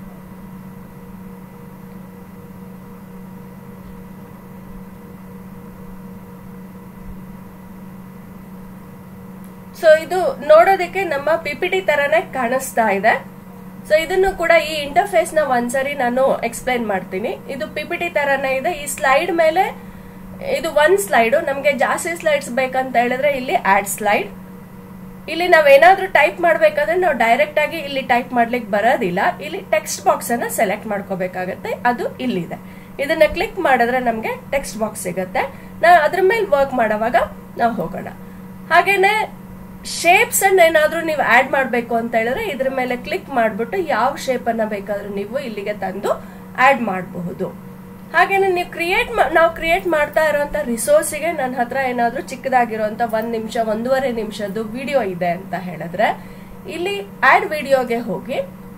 ಸೊ ಇದು ನೋಡೋದಕ್ಕೆ ನಮ್ಮ ಪಿಪಿಟಿ ತರನೇ ಕಾಣಿಸ್ತಾ ಇದೆ ಸೊ ಇದನ್ನು ಕೂಡ ಈ ಇಂಟರ್ಫೇಸ್ ನ ಒಂದ್ಸರಿ ನಾನು ಎಕ್ಸ್ಪ್ಲೈನ್ ಮಾಡ್ತೀನಿ ಇದು ಪಿಪಿಟಿ ತರನೇ ಇದೆ ಈ ಸ್ಲೈಡ್ ಮೇಲೆ ಇದು ಒಂದ್ ಸ್ಲೈಡ್ ನಮ್ಗೆ ಜಾಸ್ತಿ ಸ್ಲೈಡ್ಸ್ ಬೇಕಂತ ಹೇಳಿದ್ರೆ ಇಲ್ಲಿ ಆಡ್ ಸ್ಲೈಡ್ ಇಲ್ಲಿ ನಾವೇನಾದ್ರೂ ಟೈಪ್ ಮಾಡ್ಬೇಕಾದ್ರೆ ನಾವು ಡೈರೆಕ್ಟ್ ಆಗಿ ಇಲ್ಲಿ ಟೈಪ್ ಮಾಡ್ಲಿಕ್ಕೆ ಬರೋದಿಲ್ಲ ಇಲ್ಲಿ ಟೆಕ್ಸ್ಟ್ ಬಾಕ್ಸ್ ಅನ್ನ ಸೆಲೆಕ್ಟ್ ಮಾಡ್ಕೋಬೇಕಾಗತ್ತೆ ಅದು ಇಲ್ಲಿದೆ ಇದನ್ನ ಕ್ಲಿಕ್ ಮಾಡಿದ್ರೆ ನಮ್ಗೆ ಟೆಕ್ಸ್ಟ್ ಬಾಕ್ಸ್ ಸಿಗುತ್ತೆ ನಾ ಅದ್ರ ಮೇಲೆ ವರ್ಕ್ ಮಾಡೋವಾಗ ನಾವು ಹೋಗೋಣ ಹಾಗೇನೆ ಶೇಪ್ಸ್ ಅನ್ನ ಏನಾದ್ರೂ ನೀವು ಆಡ್ ಮಾಡ್ಬೇಕು ಅಂತ ಹೇಳಿದ್ರೆ ಇದ್ರ ಮೇಲೆ ಕ್ಲಿಕ್ ಮಾಡ್ಬಿಟ್ಟು ಯಾವ ಶೇಪ್ ಅನ್ನ ಬೇಕಾದ್ರೂ ನೀವು ಇಲ್ಲಿಗೆ ತಂದು ಆಡ್ ಮಾಡಬಹುದು ಹಾಗೇನೆ ನೀವು ಕ್ರಿಯೇಟ್ ನಾವು ಕ್ರಿಯೇಟ್ ಮಾಡ್ತಾ ಇರೋಂತ ರಿಸೋರ್ಸಿಗೆ ನನ್ನ ಹತ್ರ ಏನಾದ್ರೂ ಚಿಕ್ಕದಾಗಿರೋಂತ ಒಂದ್ ನಿಮಿಷ ಒಂದೂವರೆ ನಿಮಿಷದ್ದು ವಿಡಿಯೋ ಇದೆ ಅಂತ ಹೇಳಿದ್ರೆ ಇಲ್ಲಿ ಆಡ್ ವಿಡಿಯೋಗೆ ಹೋಗಿ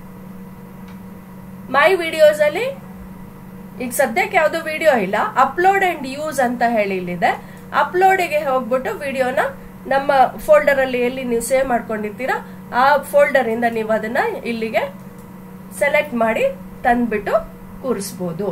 ಮೈ ವಿಡಿಯೋಸ್ ಅಲ್ಲಿ ಈಗ ಸದ್ಯಕ್ಕೆ ಯಾವ್ದು ವಿಡಿಯೋ ಇಲ್ಲ ಅಪ್ಲೋಡ್ ಅಂಡ್ ಯೂಸ್ ಅಂತ ಹೇಳಿ ಇಲ್ಲಿದೆ ಅಪ್ಲೋಡಿಗೆ ಹೋಗ್ಬಿಟ್ಟು ವಿಡಿಯೋನ ನಮ್ಮ ಫೋಲ್ಡರ್ ಅಲ್ಲಿ ಎಲ್ಲಿ ನೀವು ಸೇವ್ ಮಾಡ್ಕೊಂಡಿರ್ತೀರಾ ಆ ಫೋಲ್ಡರ್ ಇಂದ ನೀವು ಅದನ್ನ ಇಲ್ಲಿಗೆ ಸೆಲೆಕ್ಟ್ ಮಾಡಿ ತಂದ್ಬಿಟ್ಟು ಕೂರಿಸ್ಬೋದು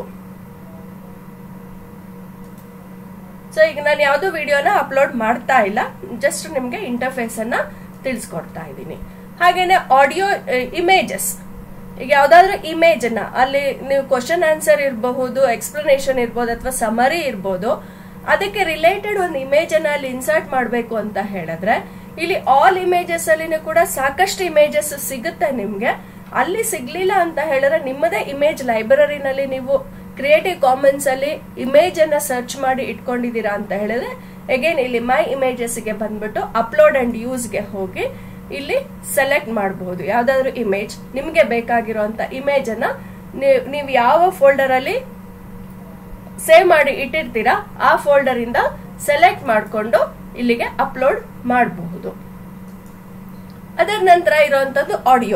ಸೊ ಈಗ ನಾನು ಯಾವ್ದು ವಿಡಿಯೋನ ಅಪ್ಲೋಡ್ ಮಾಡ್ತಾ ಇಲ್ಲ ಜಸ್ಟ್ ನಿಮ್ಗೆ ಇಂಟರ್ಫೇಸ್ ಅನ್ನ ತಿಳಿಸ್ಕೊಡ್ತಾ ಇದ್ದೀನಿ ಹಾಗೇನೆ ಆಡಿಯೋ ಇಮೇಜಸ್ ಈಗ ಯಾವ್ದಾದ್ರು ಇಮೇಜ್ ಅನ್ನ ಅಲ್ಲಿ ನೀವು ಕ್ವಶನ್ ಆನ್ಸರ್ ಇರಬಹುದು ಎಕ್ಸ್ಪ್ಲನೇಷನ್ ಇರ್ಬೋದು ಅಥವಾ ಸಮರಿ ಇರ್ಬೋದು ಅದಕ್ಕೆ ರಿಲೇಟೆಡ್ ಒಂದು ಇಮೇಜ್ ಅನ್ನ ಅಲ್ಲಿ ಇನ್ಸರ್ಟ್ ಮಾಡಬೇಕು ಅಂತ ಹೇಳಿದ್ರೆ ಇಲ್ಲಿ ಆಲ್ ಇಮೇಜಸ್ ಅಲ್ಲಿ ಕೂಡ ಸಾಕಷ್ಟು ಇಮೇಜಸ್ ಸಿಗುತ್ತೆ ನಿಮ್ಗೆ ಅಲ್ಲಿ ಸಿಗ್ಲಿಲ್ಲ ಅಂತ ಹೇಳಿದ್ರೆ ನಿಮ್ಮದೇ ಇಮೇಜ್ ಲೈಬ್ರರಿನಲ್ಲಿ ನೀವು ಕ್ರಿಯೇಟಿವ್ ಕಾಮನ್ಸ್ ಅಲ್ಲಿ ಇಮೇಜ್ ಅನ್ನ ಸರ್ಚ್ ಮಾಡಿ ಇಟ್ಕೊಂಡಿದ್ದೀರಾ ಅಂತ ಹೇಳಿದ್ರೆ ಅಗೇನ್ ಇಲ್ಲಿ ಮೈ ಇಮೇಜಸ್ ಗೆ ಬಂದ್ಬಿಟ್ಟು ಅಪ್ಲೋಡ್ ಅಂಡ್ ಯೂಸ್ ಗೆ ಹೋಗಿ ಇಲ್ಲಿ ಸೆಲೆಕ್ಟ್ ಮಾಡಬಹುದು ಯಾವ್ದಾದ್ರು ಇಮೇಜ್ ನಿಮ್ಗೆ ಬೇಕಾಗಿರುವಂತ ಇಮೇಜ್ ಅನ್ನ ನೀವು ಯಾವ ಫೋಲ್ಡರ್ ಅಲ್ಲಿ ಸೇವ್ ಮಾಡಿ ಇಟ್ಟಿರ್ತೀರಾ ಆ ಫೋಲ್ಡರ್ ಇಂದ ಸೆಲೆಕ್ಟ್ ಮಾಡಿಕೊಂಡು ಇಲ್ಲಿಗೆ ಅಪ್ಲೋಡ್ ಮಾಡಬಹುದು ಅದರ ನಂತರ ಇರುವಂತದ್ದು ಆಡಿಯೋ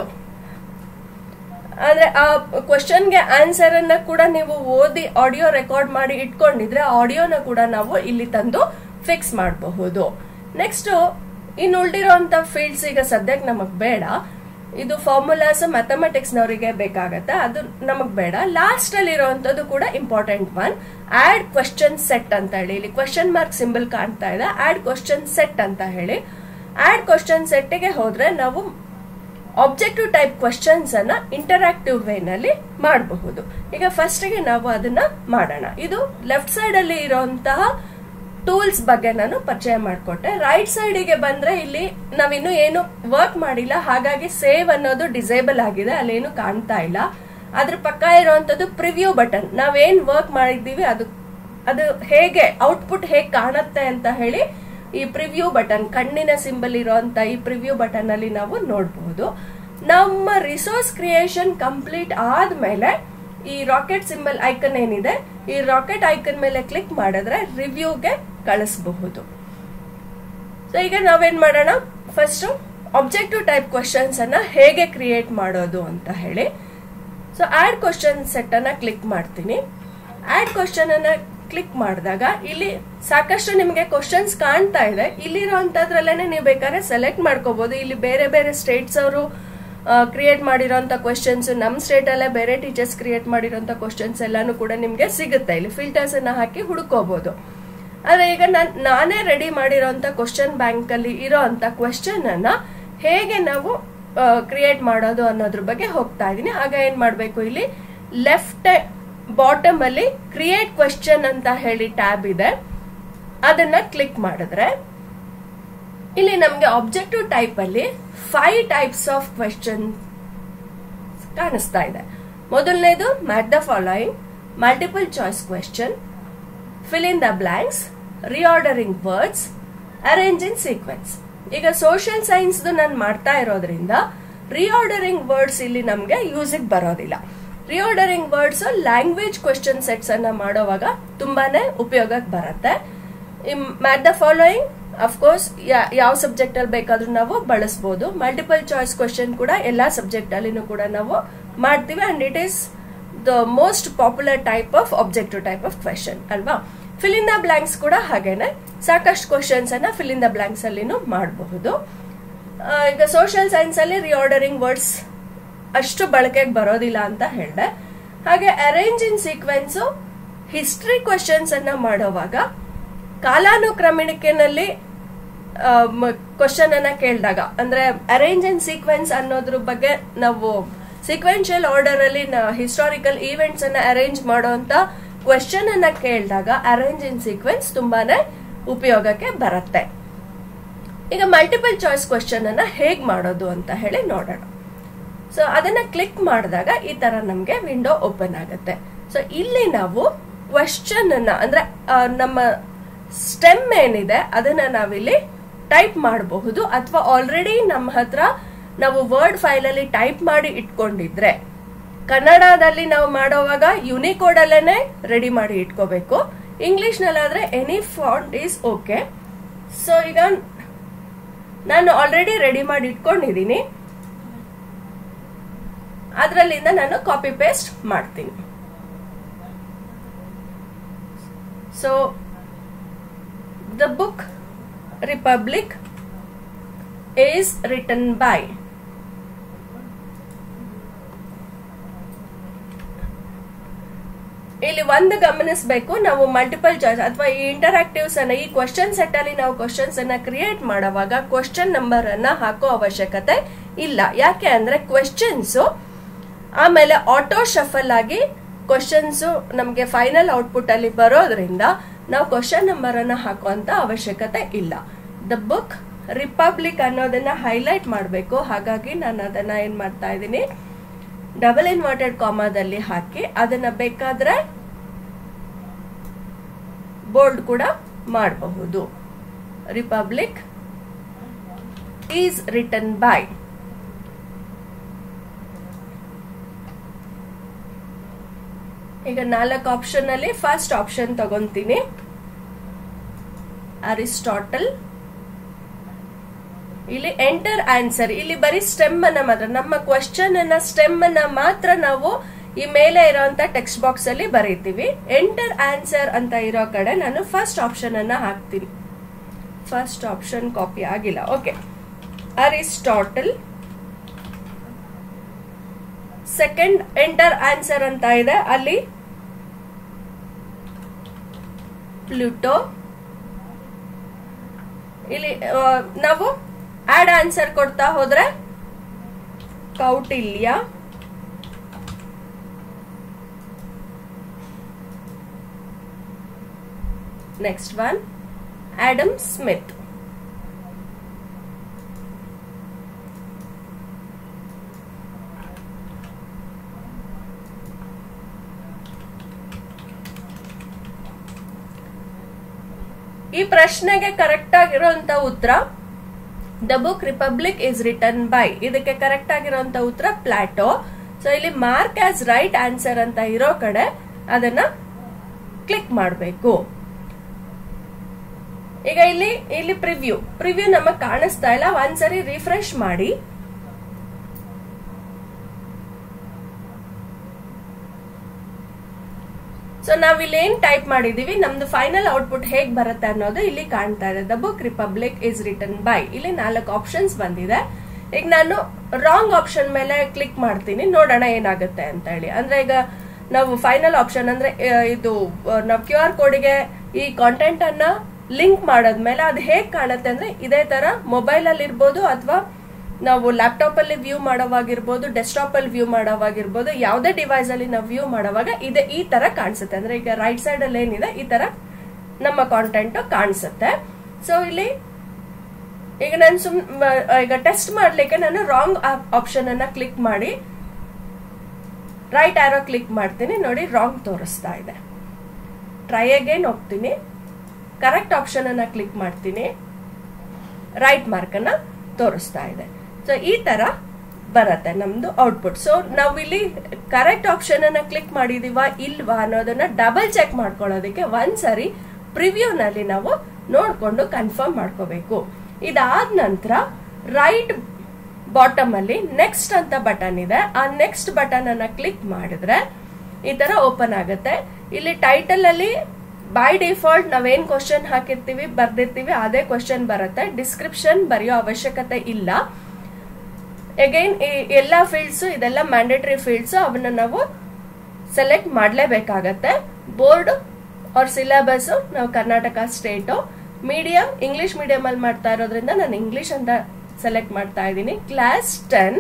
ಅಂದ್ರೆ ಆ ಕ್ವಶನ್ಗೆ ಆನ್ಸರ್ ಅನ್ನ ಕೂಡ ನೀವು ಓದಿ ಆಡಿಯೋ ರೆಕಾರ್ಡ್ ಮಾಡಿ ಇಟ್ಕೊಂಡಿದ್ರೆ ಆಡಿಯೋನ ಕೂಡ ನಾವು ಇಲ್ಲಿ ತಂದು ಫಿಕ್ಸ್ ಮಾಡಬಹುದು ನೆಕ್ಸ್ಟ್ ಇನ್ನು ಉಳಿದಿರುವಂತ ಫೀಲ್ಡ್ಸ್ ಈಗ ಸದ್ಯಕ್ಕೆ ನಮಗ್ ಬೇಡ ಇದು ಫಾರ್ಮುಲಾಸ್ ಮ್ಯಾಥಮೆಟಿಕ್ಸ್ ನವರಿಗೆ ಬೇಕಾಗತ್ತೆ ಅದು ನಮಗ್ ಬೇಡ ಲಾಸ್ಟ್ ಅಲ್ಲಿ ಇರುವಂತದ್ದು ಕೂಡ important one add question set ಅಂತ ಹೇಳಿ ಇಲ್ಲಿ ಕ್ವಶನ್ ಮಾರ್ಕ್ ಸಿಂಬಲ್ ಕಾಣ್ತಾ ಇದೆ ಆಡ್ ಕ್ವಶನ್ ಸೆಟ್ ಅಂತ ಹೇಳಿ ಆಡ್ ಕ್ವಶನ್ ಸೆಟ್ಗೆ ಹೋದ್ರೆ ನಾವು ಆಬ್ಜೆಕ್ಟಿವ್ ಟೈಪ್ ಕ್ವಶನ್ಸ್ ಅನ್ನ ಇಂಟರಾಕ್ಟಿವ್ ವೇ ನಲ್ಲಿ ಮಾಡಬಹುದು ಈಗ ಫಸ್ಟ್ ಗೆ ನಾವು ಅದನ್ನ ಮಾಡೋಣ ಇದು ಲೆಫ್ಟ್ ಸೈಡ್ ಅಲ್ಲಿ ಇರುವಂತಹ ಟೂಲ್ಸ್ ಬಗ್ಗೆ ನಾನು ಪರಿಚಯ ಮಾಡಿಕೊಟ್ಟೆ ರೈಟ್ ಸೈಡ್ ಗೆ ಬಂದ್ರೆ ಇಲ್ಲಿ ನಾವಿನ್ನು ಏನು ವರ್ಕ್ ಮಾಡಿಲ್ಲ ಹಾಗಾಗಿ ಸೇವ್ ಅನ್ನೋದು ಡಿಸೇಬಲ್ ಆಗಿದೆ ಅಲ್ಲೇನು ಕಾಣ್ತಾ ಇಲ್ಲ ಅದ್ರ ಪಕ್ಕ ಇರುವಂತದ್ದು ಪ್ರಿವ್ಯೂ ಬಟನ್ ನಾವೇನ್ ವರ್ಕ್ ಮಾಡಿದ್ದೀವಿ ಅದು ಅದು ಹೇಗೆ ಔಟ್ಪುಟ್ ಹೇಗೆ ಕಾಣುತ್ತೆ ಅಂತ ಹೇಳಿ ಈ ಪ್ರಿವ್ಯೂ ಬಟನ್ ಕಣ್ಣಿನ ಸಿಂಬಲ್ ಇರುವಂತ ಈ ಪ್ರಿವ್ಯೂ ಬಟನ್ ಅಲ್ಲಿ ನಾವು ನೋಡಬಹುದು ನಮ್ಮ ರಿಸೋರ್ಸ್ ಕ್ರಿಯೇಷನ್ ಕಂಪ್ಲೀಟ್ ಆದ್ಮೇಲೆ ಈ ರಾಕೆಟ್ ಸಿಂಬಲ್ ಐಕನ್ ಏನಿದೆ ಈ ರಾಕೆಟ್ ಐಕನ್ ಮೇಲೆ ಕ್ಲಿಕ್ ಮಾಡಿದ್ರೆ ರಿವ್ಯೂಗೆ ಕಳಿಸಬಹುದು ಸೊ ಈಗ ನಾವೇನ್ ಮಾಡೋಣ ಫಸ್ಟ್ ಆಬ್ಜೆಕ್ಟಿವ್ ಟೈಪ್ ಕ್ವಶನ್ಸ್ ಅನ್ನ ಹೇಗೆ ಕ್ರಿಯೇಟ್ ಮಾಡೋದು ಅಂತ ಹೇಳಿ ಸೊ ಆಡ್ ಕ್ವಶನ್ ಸೆಟ್ ಅನ್ನ ಕ್ಲಿಕ್ ಮಾಡ್ತೀನಿ ಆಡ್ ಕ್ವಶನ್ ಅನ್ನ ಕ್ಲಿಕ್ ಮಾಡಿದಾಗ ಇಲ್ಲಿ ಸಾಕಷ್ಟು ನಿಮಗೆ ಕ್ವಶನ್ಸ್ ಕಾಣ್ತಾ ಇದೆ ಇಲ್ಲಿರುವಂತದ್ರಲ್ಲೇನೆ ನೀವು ಬೇಕಾದ್ರೆ ಸೆಲೆಕ್ಟ್ ಮಾಡ್ಕೋಬಹುದು ಇಲ್ಲಿ ಬೇರೆ ಬೇರೆ ಸ್ಟೇಟ್ಸ್ ಅವರು ಕ್ರಿಯೇಟ್ ಮಾಡಿರೋಂಥ ಕ್ವಶನ್ಸ್ ನಮ್ಮ ಸ್ಟೇಟ್ ಅಲ್ಲೇ ಬೇರೆ ಟೀಚರ್ಸ್ ಕ್ರಿಯೇಟ್ ಮಾಡಿರೋಂಥ ಕ್ವಶನ್ಸ್ ಎಲ್ಲಾನು ಕೂಡ ನಿಮ್ಗೆ ಸಿಗುತ್ತೆ ಇಲ್ಲಿ ಫಿಲ್ಟರ್ಸ್ ಅನ್ನ ಹಾಕಿ ಹುಡುಕೋಬಹುದು ಆದ್ರೆ ಈಗ ನಾನ್ ನಾನೇ ರೆಡಿ ಮಾಡಿರೋಂಥ ಕ್ವಶನ್ ಬ್ಯಾಂಕ್ ಅಲ್ಲಿ ಇರೋಂಥ ಕ್ವಶನ್ ಅನ್ನ ಹೇಗೆ ನಾವು ಕ್ರಿಯೇಟ್ ಮಾಡೋದು ಅನ್ನೋದ್ರ ಬಗ್ಗೆ ಹೋಗ್ತಾ ಇದೀನಿ ಆಗ ಏನ್ ಮಾಡ್ಬೇಕು ಇಲ್ಲಿ ಲೆಫ್ಟ್ ಬಾಟಮ್ ಅಲ್ಲಿ ಕ್ರಿಯೇಟ್ ಕ್ವಶನ್ ಅಂತ ಹೇಳಿ ಟ್ಯಾಬ್ ಇದೆ ಅದನ್ನ ಕ್ಲಿಕ್ ಮಾಡಿದ್ರೆ ಇಲ್ಲಿ ನಮಗೆ ಆಬ್ಜೆಕ್ಟಿವ್ ಟೈಪ್ ಅಲ್ಲಿ ಫೈವ್ ಟೈಪ್ಸ್ ಆಫ್ ಕ್ವೆಶನ್ ಕಾಣಿಸ್ತಾ ಇದೆ ಮೊದಲನೇದು match the following multiple choice question fill in the blanks reordering words arrange in sequence ಈಗ ಸೋಷಿಯಲ್ ಸೈನ್ಸ್ ನಾನು ಮಾಡ್ತಾ ಇರೋದ್ರಿಂದ ರಿಆರ್ಡರಿಂಗ್ ವರ್ಡ್ಸ್ ಇಲ್ಲಿ ನಮಗೆ ಯೂಸಿಗೆ ಬರೋದಿಲ್ಲ reordering words language question sets ಅನ್ನ ಮಾಡೋವಾಗ ತುಂಬಾನೇ ಉಪಯೋಗಕ್ಕೆ ಬರುತ್ತೆ ಮ್ಯಾಟ್ ದ ಫಾಲೋಯಿಂಗ್ ಅಫ್ಕೋರ್ಸ್ ಯಾವ ಸಬ್ಜೆಕ್ಟ್ ಅಲ್ಲಿ ಬೇಕಾದ್ರೂ ನಾವು ಬಳಸಬಹುದು ಮಲ್ಟಿಪಲ್ ಚಾಯ್ಸ್ ಕ್ವೆಶನ್ ಕೂಡ ಎಲ್ಲಾ ಸಬ್ಜೆಕ್ಟ್ ಅಲ್ಲಿನೂ ಕೂಡ ನಾವು ಮಾಡ್ತೀವಿ and it is the most popular type of objective type of question ಅಲ್ವಾ ಫಿಲ್ ಇನ್ ದ ಬ್ಲಾಂಕ್ಸ್ ಕೂಡ ಹಾಗೇನೆ ಸಾಕಷ್ಟು ಕ್ವಶನ್ಸ್ ಅನ್ನ ಫಿಲ್ ಇನ್ ದ ಬ್ಲಾಂಕ್ಸ್ ಅಲ್ಲಿನೂ ಮಾಡಬಹುದು ಈಗ ಸೋಷಿಯಲ್ ಸೈನ್ಸ್ ಅಲ್ಲಿ ರಿಆರ್ಡರಿಂಗ್ ವರ್ಡ್ಸ್ ಅಷ್ಟು ಬಳಕೆಗೆ ಬರೋದಿಲ್ಲ ಅಂತ ಹೇಳಿದೆ ಹಾಗೆ arrange in sequence history questions ಅನ್ನ ಮಾಡುವಾಗ ಕಾಲಾನುಕ್ರಮಣಿಕೆನಲ್ಲಿ ಕ್ವಶನ್ ಅನ್ನ ಕೇಳಿದಾಗ ಅಂದ್ರೆ ಅರೇಂಜ್ ಇನ್ ಸೀಕ್ವೆನ್ಸ್ ಅನ್ನೋದ್ರ ಬಗ್ಗೆ ನಾವು ಸೀಕ್ವೆನ್ಷಿಯಲ್ ಆರ್ಡರ್ ಅಲ್ಲಿ ಹಿಸ್ಟಾರಿಕಲ್ ಈವೆಂಟ್ಸ್ ಅನ್ನ ಅರೇಂಜ್ ಮಾಡುವಂತ ಕ್ವೆಶನ್ ಅನ್ನ ಕೇಳಿದಾಗ ಅರೇಂಜ್ ಇನ್ ಸೀಕ್ವೆನ್ಸ್ ತುಂಬಾನೇ ಉಪಯೋಗಕ್ಕೆ ಬರುತ್ತೆ ಈಗ ಮಲ್ಟಿಪಲ್ ಚಾಯ್ಸ್ ಕ್ವೆಶನ್ ಅನ್ನ ಹೇಗ್ ಮಾಡೋದು ಅಂತ ಹೇಳಿ ನೋಡೋಣ ಸೊ ಅದನ್ನ ಕ್ಲಿಕ್ ಮಾಡಿದಾಗ ಈ ತರ ನಮ್ಗೆ ವಿಂಡೋ ಓಪನ್ ಆಗುತ್ತೆ ಸೊ ಇಲ್ಲಿ ನಾವು ಕ್ವೆಶನ್ ಅನ್ನ ಅಂದ್ರೆ ನಮ್ಮ ಸ್ಟೆಮ್ ಏನಿದೆ ಅದನ್ನ ನಾವಿಲ್ಲಿ ಟೈಪ್ ಮಾಡಬಹುದು ಅಥವಾ ಆಲ್ರೆಡಿ ನಮ್ಮ ಹತ್ರ ನಾವು ವರ್ಡ್ ಫೈಲ್ ಅಲ್ಲಿ ಟೈಪ್ ಮಾಡಿ ಇಟ್ಕೊಂಡಿದ್ರೆ ಕನ್ನಡದಲ್ಲಿ ನಾವು ಮಾಡೋವಾಗ ಯುನಿಕೋಡ್ ಅಲ್ಲೇನೆ ರೆಡಿ ಮಾಡಿ ಇಟ್ಕೋಬೇಕು ಇಂಗ್ಲಿಷ್ ನಲ್ಲಾದ್ರೆ any font is okay so ಈಗ ನಾನು ಆಲ್ರೆಡಿ ರೆಡಿ ಮಾಡಿ ಇಟ್ಕೊಂಡಿದ್ದೀನಿ ಅದರಲ್ಲಿಂದ ನಾನು ಕಾಪಿ ಪೇಸ್ಟ್ ಮಾಡ್ತೀನಿ so the book republic is written by ಇಲ್ಲಿ ಒಂದು ಗಮನಿಸಬೇಕು ನಾವು ಮಲ್ಟಿಪಲ್ ಚಾಯ್ಸ್ ಅಥವಾ ಈ ಇಂಟರಾಕ್ಟಿವ್ಸ್ ಅನ್ನ ಈ ಕ್ವಶನ್ ಸೆಟ್ ಅಲ್ಲಿ ನಾವು ಕ್ವಶನ್ಸ್ ಅನ್ನ ಕ್ರಿಯೇಟ್ ಮಾಡುವಾಗ ಕ್ವಶನ್ ನಂಬರ್ ಅನ್ನ ಹಾಕೋ ಅವಶ್ಯಕತೆ ಇಲ್ಲ ಯಾಕೆ ಅಂದ್ರೆ ಕ್ವಶನ್ಸ್ ಆಮೇಲೆ ಆಟೋ ಶಫಲ್ ಆಗಿ ಕ್ವಶನ್ಸ್ ನಮಗೆ ಫೈನಲ್ ಔಟ್ಪುಟ್ ಅಲ್ಲಿ ಬರೋದ್ರಿಂದ ನಾವು ಕ್ವಶನ್ ನಂಬರ್ ಅನ್ನ ಹಾಕುವಂತ ಅವಶ್ಯಕತೆ ಇಲ್ಲ ದ ಬುಕ್ ರಿಪಬ್ಲಿಕ್ ಅನ್ನೋದನ್ನ ಹೈಲೈಟ್ ಮಾಡಬೇಕು ಹಾಗಾಗಿ ನಾನು ಅದನ್ನ ಏನ್ ಮಾಡ್ತಾ ಇದ್ದೀನಿ ಡಬಲ್ ಇನ್ವರ್ಟೆಡ್ ಕಾಮಾದಲ್ಲಿ ಹಾಕಿ ಅದನ್ನ ಬೇಕಾದ್ರೆ ಬೋಲ್ಡ್ ಕೂಡ ಮಾಡಬಹುದು ರಿಪಬ್ಲಿಕ್ ಈಸ್ ರಿಟನ್ ಬೈ ಈಗ ನಾಲ್ಕು ಆಪ್ಷನ್ ಅಲ್ಲಿ ಫಸ್ಟ್ ಆಪ್ಷನ್ ತಗೊಂತೀನಿ ಅರಿಸ್ಟಾಟಲ್ ಇಲ್ಲಿ ಎಂಟರ್ ಆನ್ಸರ್ ಇಲ್ಲಿ ಬರೀ ಸ್ಟೆಮ್ ಅನ್ನ ಮಾತ್ರ ನಮ್ಮ ಕ್ವಶನ್ ಅನ್ನ ಸ್ಟೆಮ್ ಅನ್ನ ಮಾತ್ರ ನಾವು ಈ ಮೇಲೆ ಇರೋಂತ ಟೆಕ್ಸ್ಟ್ ಬಾಕ್ಸ್ ಅಲ್ಲಿ ಬರೀತೀವಿ ಎಂಟರ್ ಆನ್ಸರ್ ಅಂತ ಇರೋ ಕಡೆ ನಾನು ಫಸ್ಟ್ ಆಪ್ಷನ್ ಅನ್ನ ಹಾಕ್ತೀನಿ ಫಸ್ಟ್ ಆಪ್ಷನ್ ಕಾಪಿ ಆಗಿಲ್ಲ okay Aristotle second enter answer ಅಂತ ಇದೆ ಅಲ್ಲಿ ಪ್ಲೂಟೋ ಇಲ್ಲಿ ನಾವು ಆಡ್ ಆನ್ಸರ್ ಕೊಡ್ತಾ ಹೋದ್ರೆ Kautilya next one Adam Smith ಈ ಪ್ರಶ್ನೆಗೆ ಕರೆಕ್ಟ್ ಆಗಿರುವಂತ ಉತ್ತರ the book Republic is written by ಇದಕ್ಕೆ ಕರೆಕ್ಟ್ ಆಗಿರುವಂತ ಉತ್ತರ ಪ್ಲಾಟೋ ಸೊ ಇಲ್ಲಿ ಮಾರ್ಕ್ ಆಸ್ ರೈಟ್ ಆನ್ಸರ್ ಅಂತ ಇರೋ ಕಡೆ ಅದನ್ನ ಕ್ಲಿಕ್ ಮಾಡಬೇಕು ಈಗ ಇಲ್ಲಿ ಇಲ್ಲಿ ಪ್ರಿವ್ಯೂ ಪ್ರಿವ್ಯೂ ನಮಗ್ ಕಾಣಿಸ್ತಾ ಇಲ್ಲ ಒಂದ್ಸರಿ ರಿಫ್ರೆಶ್ ಮಾಡಿ ಸೊ ನಾವ್ ಇಲ್ಲಿ ಏನ್ ಟೈಪ್ ಮಾಡಿದೀವಿ ನಮ್ದು ಫೈನಲ್ ಔಟ್ಪುಟ್ ಹೇಗ್ ಬರುತ್ತೆ ಅನ್ನೋದು ಇಲ್ಲಿ ಕಾಣ್ತಾ ಇದೆ the book Republic is written by ಇಲ್ಲಿ ನಾಲ್ಕು ಆಪ್ಷನ್ಸ್ ಬಂದಿದೆ ಈಗ ನಾನು ರಾಂಗ್ ಆಪ್ಷನ್ ಮೇಲೆ ಕ್ಲಿಕ್ ಮಾಡ್ತೀನಿ ನೋಡೋಣ ಏನಾಗುತ್ತೆ ಅಂತ ಹೇಳಿ ಅಂದ್ರೆ ಈಗ ನಾವು ಫೈನಲ್ ಆಪ್ಷನ್ ಅಂದ್ರೆ ಇದು ನಾವು ಕ್ಯೂ ಆರ್ ಕೋಡ್ಗೆ ಈ ಕಾಂಟೆಂಟ್ ಅನ್ನ ಲಿಂಕ್ ಮಾಡಾದ್ಮೇಲೆ ಅದು ಹೇಗ್ ಕಾಣುತ್ತೆ ಅಂದ್ರೆ ಇದೇ ತರ ಮೊಬೈಲ್ ಅಲ್ಲಿ ಇರ್ಬೋದು ಅಥವಾ ನಾವು ಲ್ಯಾಪ್ಟಾಪ್ ಅಲ್ಲಿ ವ್ಯೂ ಮಾಡೋವಾಗಿರ್ಬೋದು ಡೆಸ್ಕ್ಟಾಪ್ ಅಲ್ಲಿ ವ್ಯೂ ಮಾಡೋವಾಗಿರ್ಬೋದು ಯಾವುದೇ ಡಿವೈಸ್ ಅಲ್ಲಿ ನಾವು ವ್ಯೂ ಮಾಡೋವಾಗ ಇದೆ ಈ ತರ ಕಾಣಿಸುತ್ತೆ ಅಂದ್ರೆ ಈಗ ರೈಟ್ ಸೈಡ್ ಅಲ್ಲಿ ಏನಿದೆ ಈ ತರ ನಮ್ಮ ಕಾಂಟೆಂಟ್ ಕಾಣಿಸುತ್ತೆ ಸೊ ಇಲ್ಲಿ ಈಗ ನಾನು ಸುಮ್ ಈಗ ಟೆಸ್ಟ್ ಮಾಡ್ಲಿಕ್ಕೆ ನಾನು ರಾಂಗ್ ಆಪ್ಷನ್ ಅನ್ನ ಕ್ಲಿಕ್ ಮಾಡಿ ರೈಟ್ ಆರೋ ಕ್ಲಿಕ್ ಮಾಡ್ತೀನಿ ನೋಡಿ ರಾಂಗ್ ತೋರಿಸ್ತಾ ಇದೆ ಟ್ರೈ ಅಗೇನ್ ಹೋಗ್ತೀನಿ ಕರೆಕ್ಟ್ ಆಪ್ಷನ್ ಅನ್ನ ಕ್ಲಿಕ್ ಮಾಡ್ತೀನಿ ರೈಟ್ ಮಾರ್ಕ್ ಅನ್ನ ತೋರಿಸ್ತಾ ಇದೆ ಸೊ ಈ ತರ ಬರುತ್ತೆ ನಮ್ದು ಔಟ್ಪುಟ್ ಸೊ ನಾವು ಇಲ್ಲಿ ಕರೆಕ್ಟ್ ಆಪ್ಷನ್ ಅನ್ನ ಕ್ಲಿಕ್ ಮಾಡಿದೀವ ಇಲ್ವಾ ಅನ್ನೋದನ್ನ ಡಬಲ್ ಚೆಕ್ ಮಾಡ್ಕೊಳ್ಳೋದಕ್ಕೆ ಒಂದ್ಸರಿ ಪ್ರಿವ್ಯೂನಲ್ಲಿ ನಾವು ನೋಡ್ಕೊಂಡು ಕನ್ಫರ್ಮ್ ಮಾಡ್ಕೋಬೇಕು ಇದಾದ ನಂತರ ರೈಟ್ ಬಾಟಮ್ ಅಲ್ಲಿ ನೆಕ್ಸ್ಟ್ ಅಂತ ಬಟನ್ ಇದೆ ಆ ನೆಕ್ಸ್ಟ್ ಬಟನ್ ಅನ್ನ ಕ್ಲಿಕ್ ಮಾಡಿದ್ರೆ ಈ ತರ ಓಪನ್ ಆಗುತ್ತೆ ಇಲ್ಲಿ ಟೈಟಲ್ ಅಲ್ಲಿ ಬೈ ಡಿಫಾಲ್ಟ್ ನಾವೇನ್ ಕ್ವಶನ್ ಹಾಕಿರ್ತೀವಿ ಬರ್ದಿರ್ತೀವಿ ಅದೇ ಕ್ವಶನ್ ಬರುತ್ತೆ ಡಿಸ್ಕ್ರಿಪ್ಷನ್ ಬರೆಯೋ ಅವಶ್ಯಕತೆ ಇಲ್ಲ ಅಗೈನ್ ಎಲ್ಲಾ ಫೀಲ್ಡ್ಸ್ ಇದೆಲ್ಲ ಮ್ಯಾಂಡೇಟರಿ ಫೀಲ್ಡ್ಸ್ ಅವನ್ನ ನಾವು ಸೆಲೆಕ್ಟ್ ಮಾಡಲೇಬೇಕಾಗತ್ತೆ ಬೋರ್ಡ್ ಅವ್ರ ಸಿಲೆಬಸ್ ನಾವು Karnataka state medium English medium ಅಲ್ಲಿ ಮಾಡ್ತಾ ಇರೋದ್ರಿಂದ ನಾನು ಇಂಗ್ಲಿಷ್ ಅಂತ ಸೆಲೆಕ್ಟ್ ಮಾಡ್ತಾ ಇದ್ದೀನಿ ಕ್ಲಾಸ್ ಟೆನ್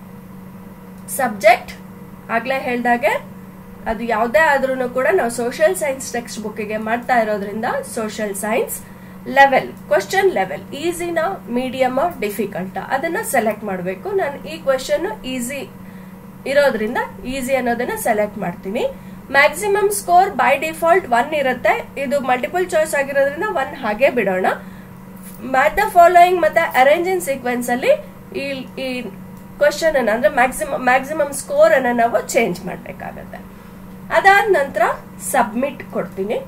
ಸಬ್ಜೆಕ್ಟ್ ಆಗ್ಲೇ ಹೇಳ್ದಾಗೆ ಅದು ಯಾವುದೇ ಆದ್ರೂ ಕೂಡ ನಾವು ಸೋಷಿಯಲ್ ಸೈನ್ಸ್ ಟೆಕ್ಸ್ಟ್ ಬುಕ್ಗೆ ಮಾಡ್ತಾ ಇರೋದ್ರಿಂದ social science level question level ಈಸಿನ ಮೀಡಿಯಮ್ ಡಿಫಿಕಲ್ಟ್ ಅದನ್ನ ಸೆಲೆಕ್ಟ್ ಮಾಡಬೇಕು ನಾನು ಈ ಕ್ವಶನ್ ಈಸಿ ಇರೋದ್ರಿಂದ ಈಸಿ ಅನ್ನೋದನ್ನ ಸೆಲೆಕ್ಟ್ ಮಾಡ್ತೀನಿ maximum score by default one ಇರುತ್ತೆ ಇದು ಮಲ್ಟಿಪಲ್ ಚಾಯ್ಸ್ ಆಗಿರೋದ್ರಿಂದ ಒನ್ ಹಾಗೆ ಬಿಡೋಣ ಮ್ಯಾಟ್ ದ ಫಾಲೋಯಿಂಗ್ ಮತ್ತೆ ಅರೇಂಜ್ ಇನ್ ಸೀಕ್ವೆನ್ಸ್ ಅಲ್ಲಿ ಈ ಈ ಕ್ವಶನ್ ಅನ್ನ ಅಂದ್ರೆ ಮ್ಯಾಕ್ಸಿಮಮ್ ಮ್ಯಾಕ್ಸಿಮಮ್ ಸ್ಕೋರ್ ಅನ್ನ ನಾವು ಚೇಂಜ್ ಮಾಡ್ಬೇಕಾಗತ್ತೆ ಅದಾದ ನಂತರ ಸಬ್ಮಿಟ್ ಕೊಡ್ತೀನಿ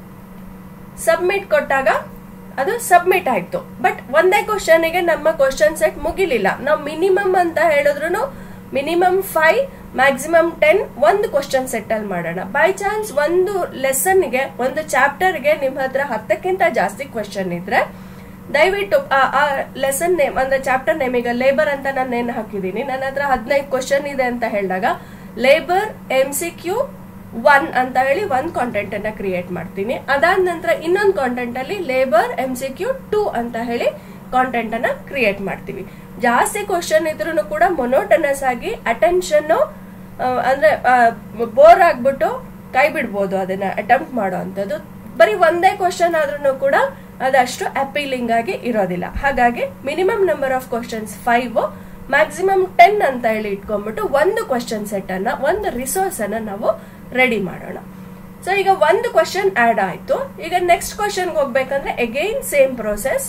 ಸಬ್ಮಿಟ್ ಕೊಟ್ಟಾಗ ಅದು ಸಬ್ಮಿಟ್ ಆಯ್ತು ಬಟ್ ಒಂದೇ ಕ್ವಶನ್ ಗೆ ನಮ್ಮ ಕ್ವಶನ್ ಸೆಟ್ ಮುಗಿಲಿಲ್ಲ ನಾವು ಮಿನಿಮಮ್ ಅಂತ ಹೇಳಿದ್ರು ಮಿನಿಮಮ್ ಫೈವ್ ಮ್ಯಾಕ್ಸಿಮಮ್ ಟೆನ್ ಒಂದು ಕ್ವಶನ್ ಸೆಟ್ ಅಲ್ಲಿ ಮಾಡೋಣ ಬೈ ಚಾನ್ಸ್ ಒಂದು ಲೆಸನ್ಗೆ ಒಂದು ಚಾಪ್ಟರ್ಗೆ ನಿಮ್ಮ ಹತ್ರ ಹತ್ತಕ್ಕಿಂತ ಜಾಸ್ತಿ ಕ್ವಶನ್ ಇದ್ರೆ ದಯವಿಟ್ಟು ಆ ಲೆಸನ್ ನೇಮ್ ಅಂದ್ರೆ ಚಾಪ್ಟರ್ ನೇಮ್ ಈಗ ಲೇಬರ್ ಅಂತ ನಾನು ನೇಮ್ ಹಾಕಿದ್ದೀನಿ ನನ್ನ ಹತ್ರ ಹದಿನೈದು ಕ್ವಶನ್ ಇದೆ ಅಂತ ಹೇಳಿದಾಗ labour M C Q one ಅಂತ ಹೇಳಿ ಒಂದ್ ಕಾಂಟೆಂಟ್ ಅನ್ನ ಕ್ರಿಯೇಟ್ ಮಾಡ್ತೀನಿ ಅದಾದ ನಂತರ ಇನ್ನೊಂದು ಕಾಂಟೆಂಟ್ ಅಲ್ಲಿ labour M C Q two ಅಂತ ಹೇಳಿ ಕಾಂಟೆಂಟ್ ಅನ್ನ ಕ್ರಿಯೇಟ್ ಮಾಡ್ತೀವಿ ಜಾಸ್ತಿ ಕ್ವಶನ್ ಇದ್ರೂ ಕೂಡ ಮೊನೋಟನಸ್ ಆಗಿ ಅಟೆನ್ಷನ್ ಅಂದ್ರೆ ಬೋರ್ ಆಗ್ಬಿಟ್ಟು ಕೈ ಬಿಡ್ಬೋದು ಅದನ್ನ ಅಟೆಂಪ್ಟ್ ಮಾಡೋ ಅಂತದ್ದು ಬರೀ ಒಂದೇ ಕ್ವಶನ್ ಆದ್ರೂ ಕೂಡ ಅದಷ್ಟು ಅಪೀಲಿಂಗ್ ಆಗಿ ಇರೋದಿಲ್ಲ ಹಾಗಾಗಿ minimum number of questions five maximum ten ಅಂತ ಹೇಳಿ ಇಟ್ಕೊಂಡ್ಬಿಟ್ಟು ಒಂದು ಕ್ವಶನ್ ಸೆಟ್ ಅನ್ನ ಒಂದು ರಿಸೋರ್ಸ್ ಅನ್ನ ನಾವು ರೆಡಿ ಮಾಡೋಣ ಸೊ ಈಗ ಒಂದು ಕ್ವಶನ್ ಆಡ್ ಆಯ್ತು ಈಗ ನೆಕ್ಸ್ಟ್ ಕ್ವಶನ್ ಹೋಗ್ಬೇಕಂದ್ರೆ ಅಗೈನ್ ಸೇಮ್ ಪ್ರೋಸೆಸ್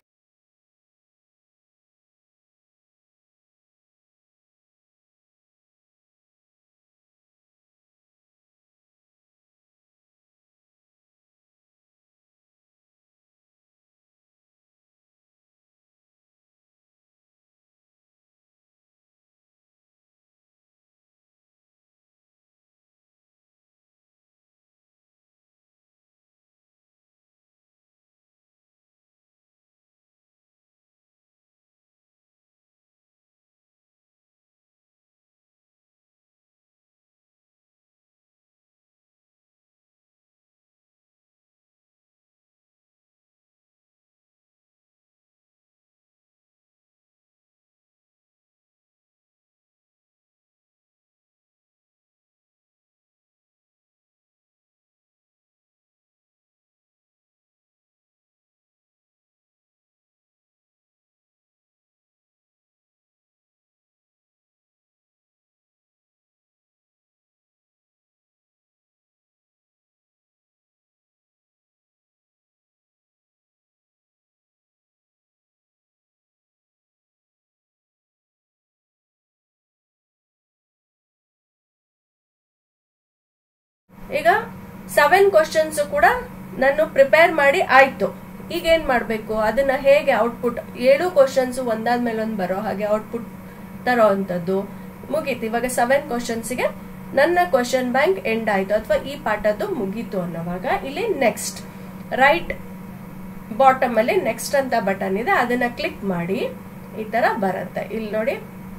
ಈಗ ಸೆವೆನ್ ಕ್ವಶನ್ಸ್ ಕೂಡ ನಾನು ಪ್ರಿಪೇರ್ ಮಾಡಿ ಆಯ್ತು ಈಗ ಏನ್ ಮಾಡ್ಬೇಕು ಅದನ್ನ ಹೇಗೆ ಔಟ್ಪುಟ್ ಏಳು ಕ್ವಶನ್ಸ್ ಒಂದಾದ್ಮೇಲೆ ಒಂದ್ ಬರೋ ಹಾಗೆ ಔಟ್ಪುಟ್ ತರೋ ಅಂತದ್ದು ಮುಗೀತು ಇವಾಗ ಸೆವೆನ್ ಕ್ವಶನ್ಸ್ಗೆ ನನ್ನ ಕ್ವಶನ್ ಬ್ಯಾಂಕ್ ಎಂಡ್ ಆಯ್ತು ಅಥವಾ ಈ ಪಾಠದ್ದು ಮುಗೀತು ಅನ್ನೋವಾಗ ಇಲ್ಲಿ ನೆಕ್ಸ್ಟ್ ರೈಟ್ ಬಾಟಮ್ ಅಲ್ಲಿ ನೆಕ್ಸ್ಟ್ ಅಂತ ಬಟನ್ ಇದೆ ಅದನ್ನ ಕ್ಲಿಕ್ ಮಾಡಿ ಈ ತರ ಬರುತ್ತೆ ಇಲ್ಲಿ ನೋಡಿ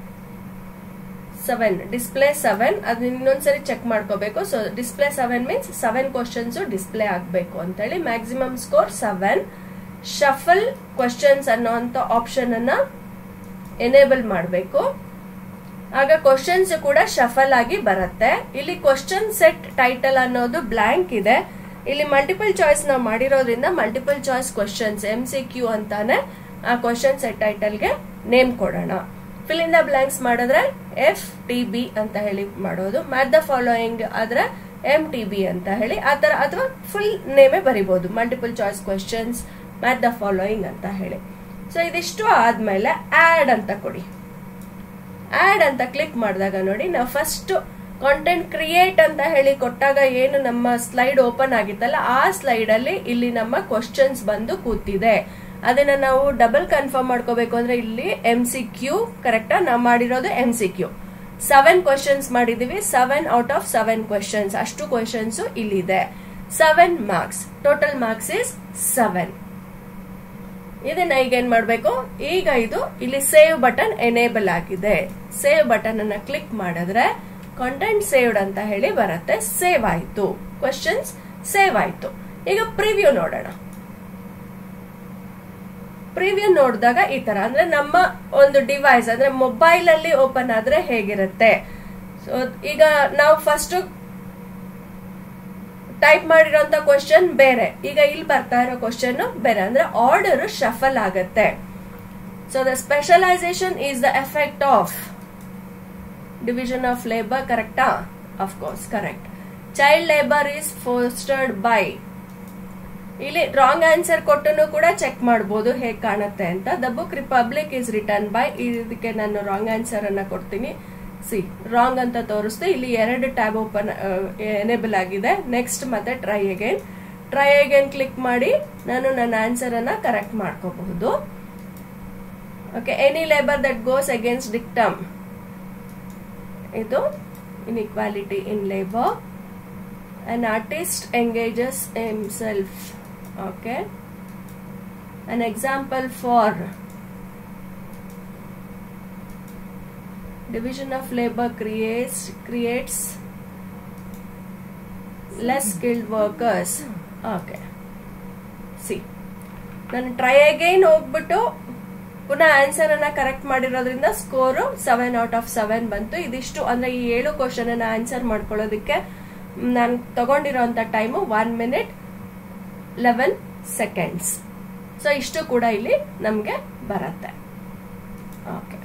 ಸೆವೆನ್ ಡಿಸ್ಪ್ಲೇ ಸೆವೆನ್ ಅದು ಇನ್ನೊಂದ್ಸರಿ ಚೆಕ್ ಮಾಡ್ಕೋಬೇಕು so display seven means seven questions display ಆಗಬೇಕು ಅಂತೇಳಿ maximum score seven shuffle questions ಅನ್ನೋಂಥ ಆಪ್ಷನ್ ಅನ್ನ ಎನೇಬಲ್ ಮಾಡಬೇಕು ಆಗ ಕ್ವಶನ್ಸ್ ಕೂಡ ಶಫಲ್ ಆಗಿ ಬರುತ್ತೆ ಇಲ್ಲಿ ಕ್ವಶನ್ ಸೆಟ್ ಟೈಟಲ್ ಅನ್ನೋದು ಬ್ಲಾಂಕ್ ಇದೆ ಇಲ್ಲಿ ಮಲ್ಟಿಪಲ್ ಚಾಯ್ಸ್ ನಾವು ಮಾಡಿರೋದ್ರಿಂದ multiple choice questions M C Q ಅಂತಾನೆ ಆ ಕ್ವಶನ್ ಸೆಟ್ ಟೈಟಲ್ಗೆ ನೇಮ್ ಕೊಡೋಣ ಫಿಲ್ ಇನ್ ದ ಬ್ಲಾಂಕ್ಸ್ ಮಾಡಿದ್ರೆ ಎಫ್ ಟಿ ಬಿ ಅಂತ ಹೇಳಿ ಮಾಡೋದು ಮ್ಯಾಟ್ ದ ಫಾಲೋಯಿಂಗ್ ಆದ್ರೆ ಎಂ ಟಿ ಬಿ ಅಂತ ಹೇಳಿ ಆ ತರ ಅಥವಾ ಫುಲ್ ನೇಮೇ ಬರಿಬಹುದು multiple choice questions match the following ಅಂತ ಹೇಳಿ ಸೊ ಇದಿಷ್ಟು ಆದ್ಮೇಲೆ ಆಡ್ ಅಂತ ಕೊಡಿ ಆಡ್ ಅಂತ ಕ್ಲಿಕ್ ಮಾಡಿದಾಗ ನೋಡಿ ನಾವು ಫಸ್ಟ್ ಕಾಂಟೆಂಟ್ ಕ್ರಿಯೇಟ್ ಅಂತ ಹೇಳಿ ಕೊಟ್ಟಾಗ ಏನು ನಮ್ಮ ಸ್ಲೈಡ್ ಓಪನ್ ಆಗಿತ್ತಲ್ಲ ಆ ಸ್ಲೈಡ್ ಅಲ್ಲಿ ಇಲ್ಲಿ ನಮ್ಮ ಕ್ವಶನ್ಸ್ ಬಂದು ಕೂತಿದೆ ಅದನ್ನ ನಾವು ಡಬಲ್ ಕನ್ಫರ್ಮ್ ಮಾಡ್ಕೋಬೇಕು ಅಂದ್ರೆ ಇಲ್ಲಿ ಎಂ ಸಿ ಕ್ಯೂ ಕರೆಕ್ಟಾ ನಾವು ಮಾಡಿರೋದು M C Q seven questions ಮಾಡಿದೀವಿ seven out of seven questions ಅಷ್ಟು ಕ್ವಶನ್ಸ್ ಇಲ್ಲಿದೆ seven marks total marks is seven ಇದನ್ನ ಈಗ ಏನ್ ಮಾಡ್ಬೇಕು ಈಗ ಇದು ಇಲ್ಲಿ ಸೇವ್ ಬಟನ್ ಎನೇಬಲ್ ಆಗಿದೆ ಸೇವ್ ಬಟನ್ ಅನ್ನ ಕ್ಲಿಕ್ ಮಾಡಿದ್ರೆ ಕಂಟೆಂಟ್ ಸೇವ್ಡ್ ಅಂತ ಹೇಳಿ ಬರುತ್ತೆ ಸೇವ್ ಆಯ್ತು ಕ್ವಶನ್ಸ್ ಸೇವ್ ಆಯ್ತು ಈಗ ಪ್ರಿವ್ಯೂ ನೋಡೋಣ ಪ್ರಿವ್ಯೂ ನೋಡಿದಾಗ ಈ ತರ ಅಂದ್ರೆ ನಮ್ಮ ಒಂದು ಡಿವೈಸ್ ಅಂದ್ರೆ ಮೊಬೈಲ್ ಅಲ್ಲಿ ಓಪನ್ ಆದ್ರೆ ಹೇಗಿರುತ್ತೆ ಸೊ ಈಗ ನಾವು ಫಸ್ಟ್ ಟೈಪ್ ಮಾಡಿರೋಂತ ಕ್ವಶನ್ ಬೇರೆ ಈಗ ಇಲ್ಲಿ ಬರ್ತಾ ಇರೋ ಕ್ವಶನ್ ಬೇರೆ ಅಂದ್ರೆ ಆರ್ಡರ್ ಶಫಲ್ ಆಗತ್ತೆ so the specialisation is the effect of division of labour ಕರೆಕ್ಟಾ of course correct child labour is fostered by ಇಲ್ಲಿ ರಾಂಗ್ ಆನ್ಸರ್ ಕೊಟ್ಟನು ಕೂಡ ಚೆಕ್ ಮಾಡಬಹುದು ಹೇಗ್ ಕಾಣುತ್ತೆ ಅಂತ the book Republic is written by ಇದಕ್ಕೆ ನಾನು ರಾಂಗ್ ಆನ್ಸರ್ ಅನ್ನ ಕೊಡ್ತೀನಿ ಸಿ ರಾಂಗ್ ಅಂತ ತೋರಿಸ್ತು ಇಲ್ಲಿ ಎರಡು ಟ್ಯಾಬ್ ಓಪನ್ ಎನೇಬಲ್ ಆಗಿದೆ ನೆಕ್ಸ್ಟ್ ಮತ್ತೆ try again try again click ಮಾಡಿ ನಾನು ನನ್ನ ಆನ್ಸರ್ ಅನ್ನ ಕರೆಕ್ಟ್ ಮಾಡ್ಕೋಬಹುದು okay any labour that goes against dictum ಇದು inequality in labour an artist engages himself okay an example for division of labor creates creates less skilled workers okay see ನಾನು try again ಹೋಗ್ಬಿಟ್ಟು ಪುನಃ answer ಅನ್ನ correct ಮಾಡಿರೋದ್ರಿಂದ score seven out of seven ಬಂತು ಇದಿಷ್ಟು ಅಂದ್ರೆ ಈ ಏಳು ಕ್ವಶನ್ ಅನ್ನ ಆನ್ಸರ್ ಮಾಡ್ಕೊಳ್ಳೋದಕ್ಕೆ ನಾನು ತಗೊಂಡಿರೋಂಥ time one minute eleven seconds so ಇಷ್ಟು ಕೂಡ ಇಲ್ಲಿ ನಮಗೆ ಬರುತ್ತೆ ಓಕೆ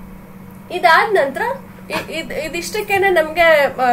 ಇದಾದ ನಂತರ ಇದಿಷ್ಟಕ್ಕೇನೆ ನಮಗೆ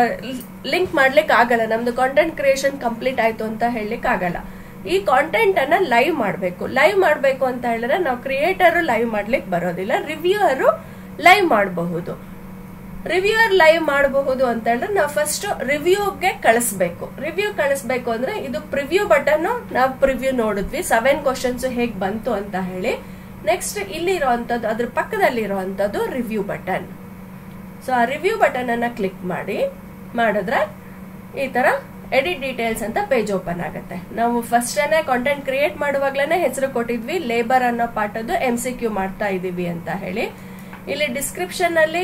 ಲಿಂಕ್ ಮಾಡ್ಲಿಕ್ಕೆ ಆಗಲ್ಲ ನಮ್ದು ಕಾಂಟೆಂಟ್ ಕ್ರಿಯೇಷನ್ ಕಂಪ್ಲೀಟ್ ಆಯ್ತು ಅಂತ ಹೇಳಲಿಕ್ಕೆ ಆಗಲ್ಲ ಈ ಕಾಂಟೆಂಟ್ ಅನ್ನ ಲೈವ್ ಮಾಡಬೇಕು ಲೈವ್ ಮಾಡಬೇಕು ಅಂತ ಹೇಳಿದ್ರೆ ನಾವು ಕ್ರಿಯೇಟರ್ ಲೈವ್ ಮಾಡ್ಲಿಕ್ಕೆ ಬರೋದಿಲ್ಲ ರಿವ್ಯೂಯರು ಲೈವ್ ಮಾಡಬಹುದು ರಿವ್ಯೂಯರ್ ಲೈವ್ ಮಾಡಬಹುದು ಅಂತ ಹೇಳಿದ್ರೆ ನಾವು ಫಸ್ಟ್ ರಿವ್ಯೂಗೆ ಕಳಿಸ್ಬೇಕು ರಿವ್ಯೂ ಕಳಿಸ್ಬೇಕು ಅಂದ್ರೆ ಇದು ಪ್ರಿವ್ಯೂ ಬಟನ್ ನಾವು ಪ್ರಿವ್ಯೂ ನೋಡಿದ್ವಿ ಸೆವೆನ್ ಕ್ವಶನ್ಸ್ ಹೇಗ್ ಬಂತು ಅಂತ ಹೇಳಿ ನೆಕ್ಸ್ಟ್ ಇಲ್ಲಿ ಇರುವಂತದ್ದು ಅದ್ರ ಪಕ್ಕದಲ್ಲಿ ಇರುವಂತದ್ದು ರಿವ್ಯೂ ಬಟನ್ ಸೊ ಆ ರಿವ್ಯೂ ಬಟನ್ ಅನ್ನ ಕ್ಲಿಕ್ ಮಾಡಿ ಮಾಡಿದ್ರೆ ಈ ತರ ಎಡಿಟ್ ಡೀಟೇಲ್ಸ್ ಅಂತ ಪೇಜ್ ಓಪನ್ ಆಗುತ್ತೆ ನಾವು ಫಸ್ಟ್ ಕಾಂಟೆಂಟ್ ಕ್ರಿಯೇಟ್ ಮಾಡುವಾಗ್ಲೇನೆ ಹೆಸರು ಕೊಟ್ಟಿದ್ವಿ ಲೇಬರ್ ಅನ್ನೋ ಪಾಠದ್ದು ಎಂ ಸಿ ಕ್ಯೂ ಮಾಡ್ತಾ ಇದೀವಿ ಅಂತ ಹೇಳಿ ಇಲ್ಲಿ ಡಿಸ್ಕ್ರಿಪ್ಷನ್ ಅಲ್ಲಿ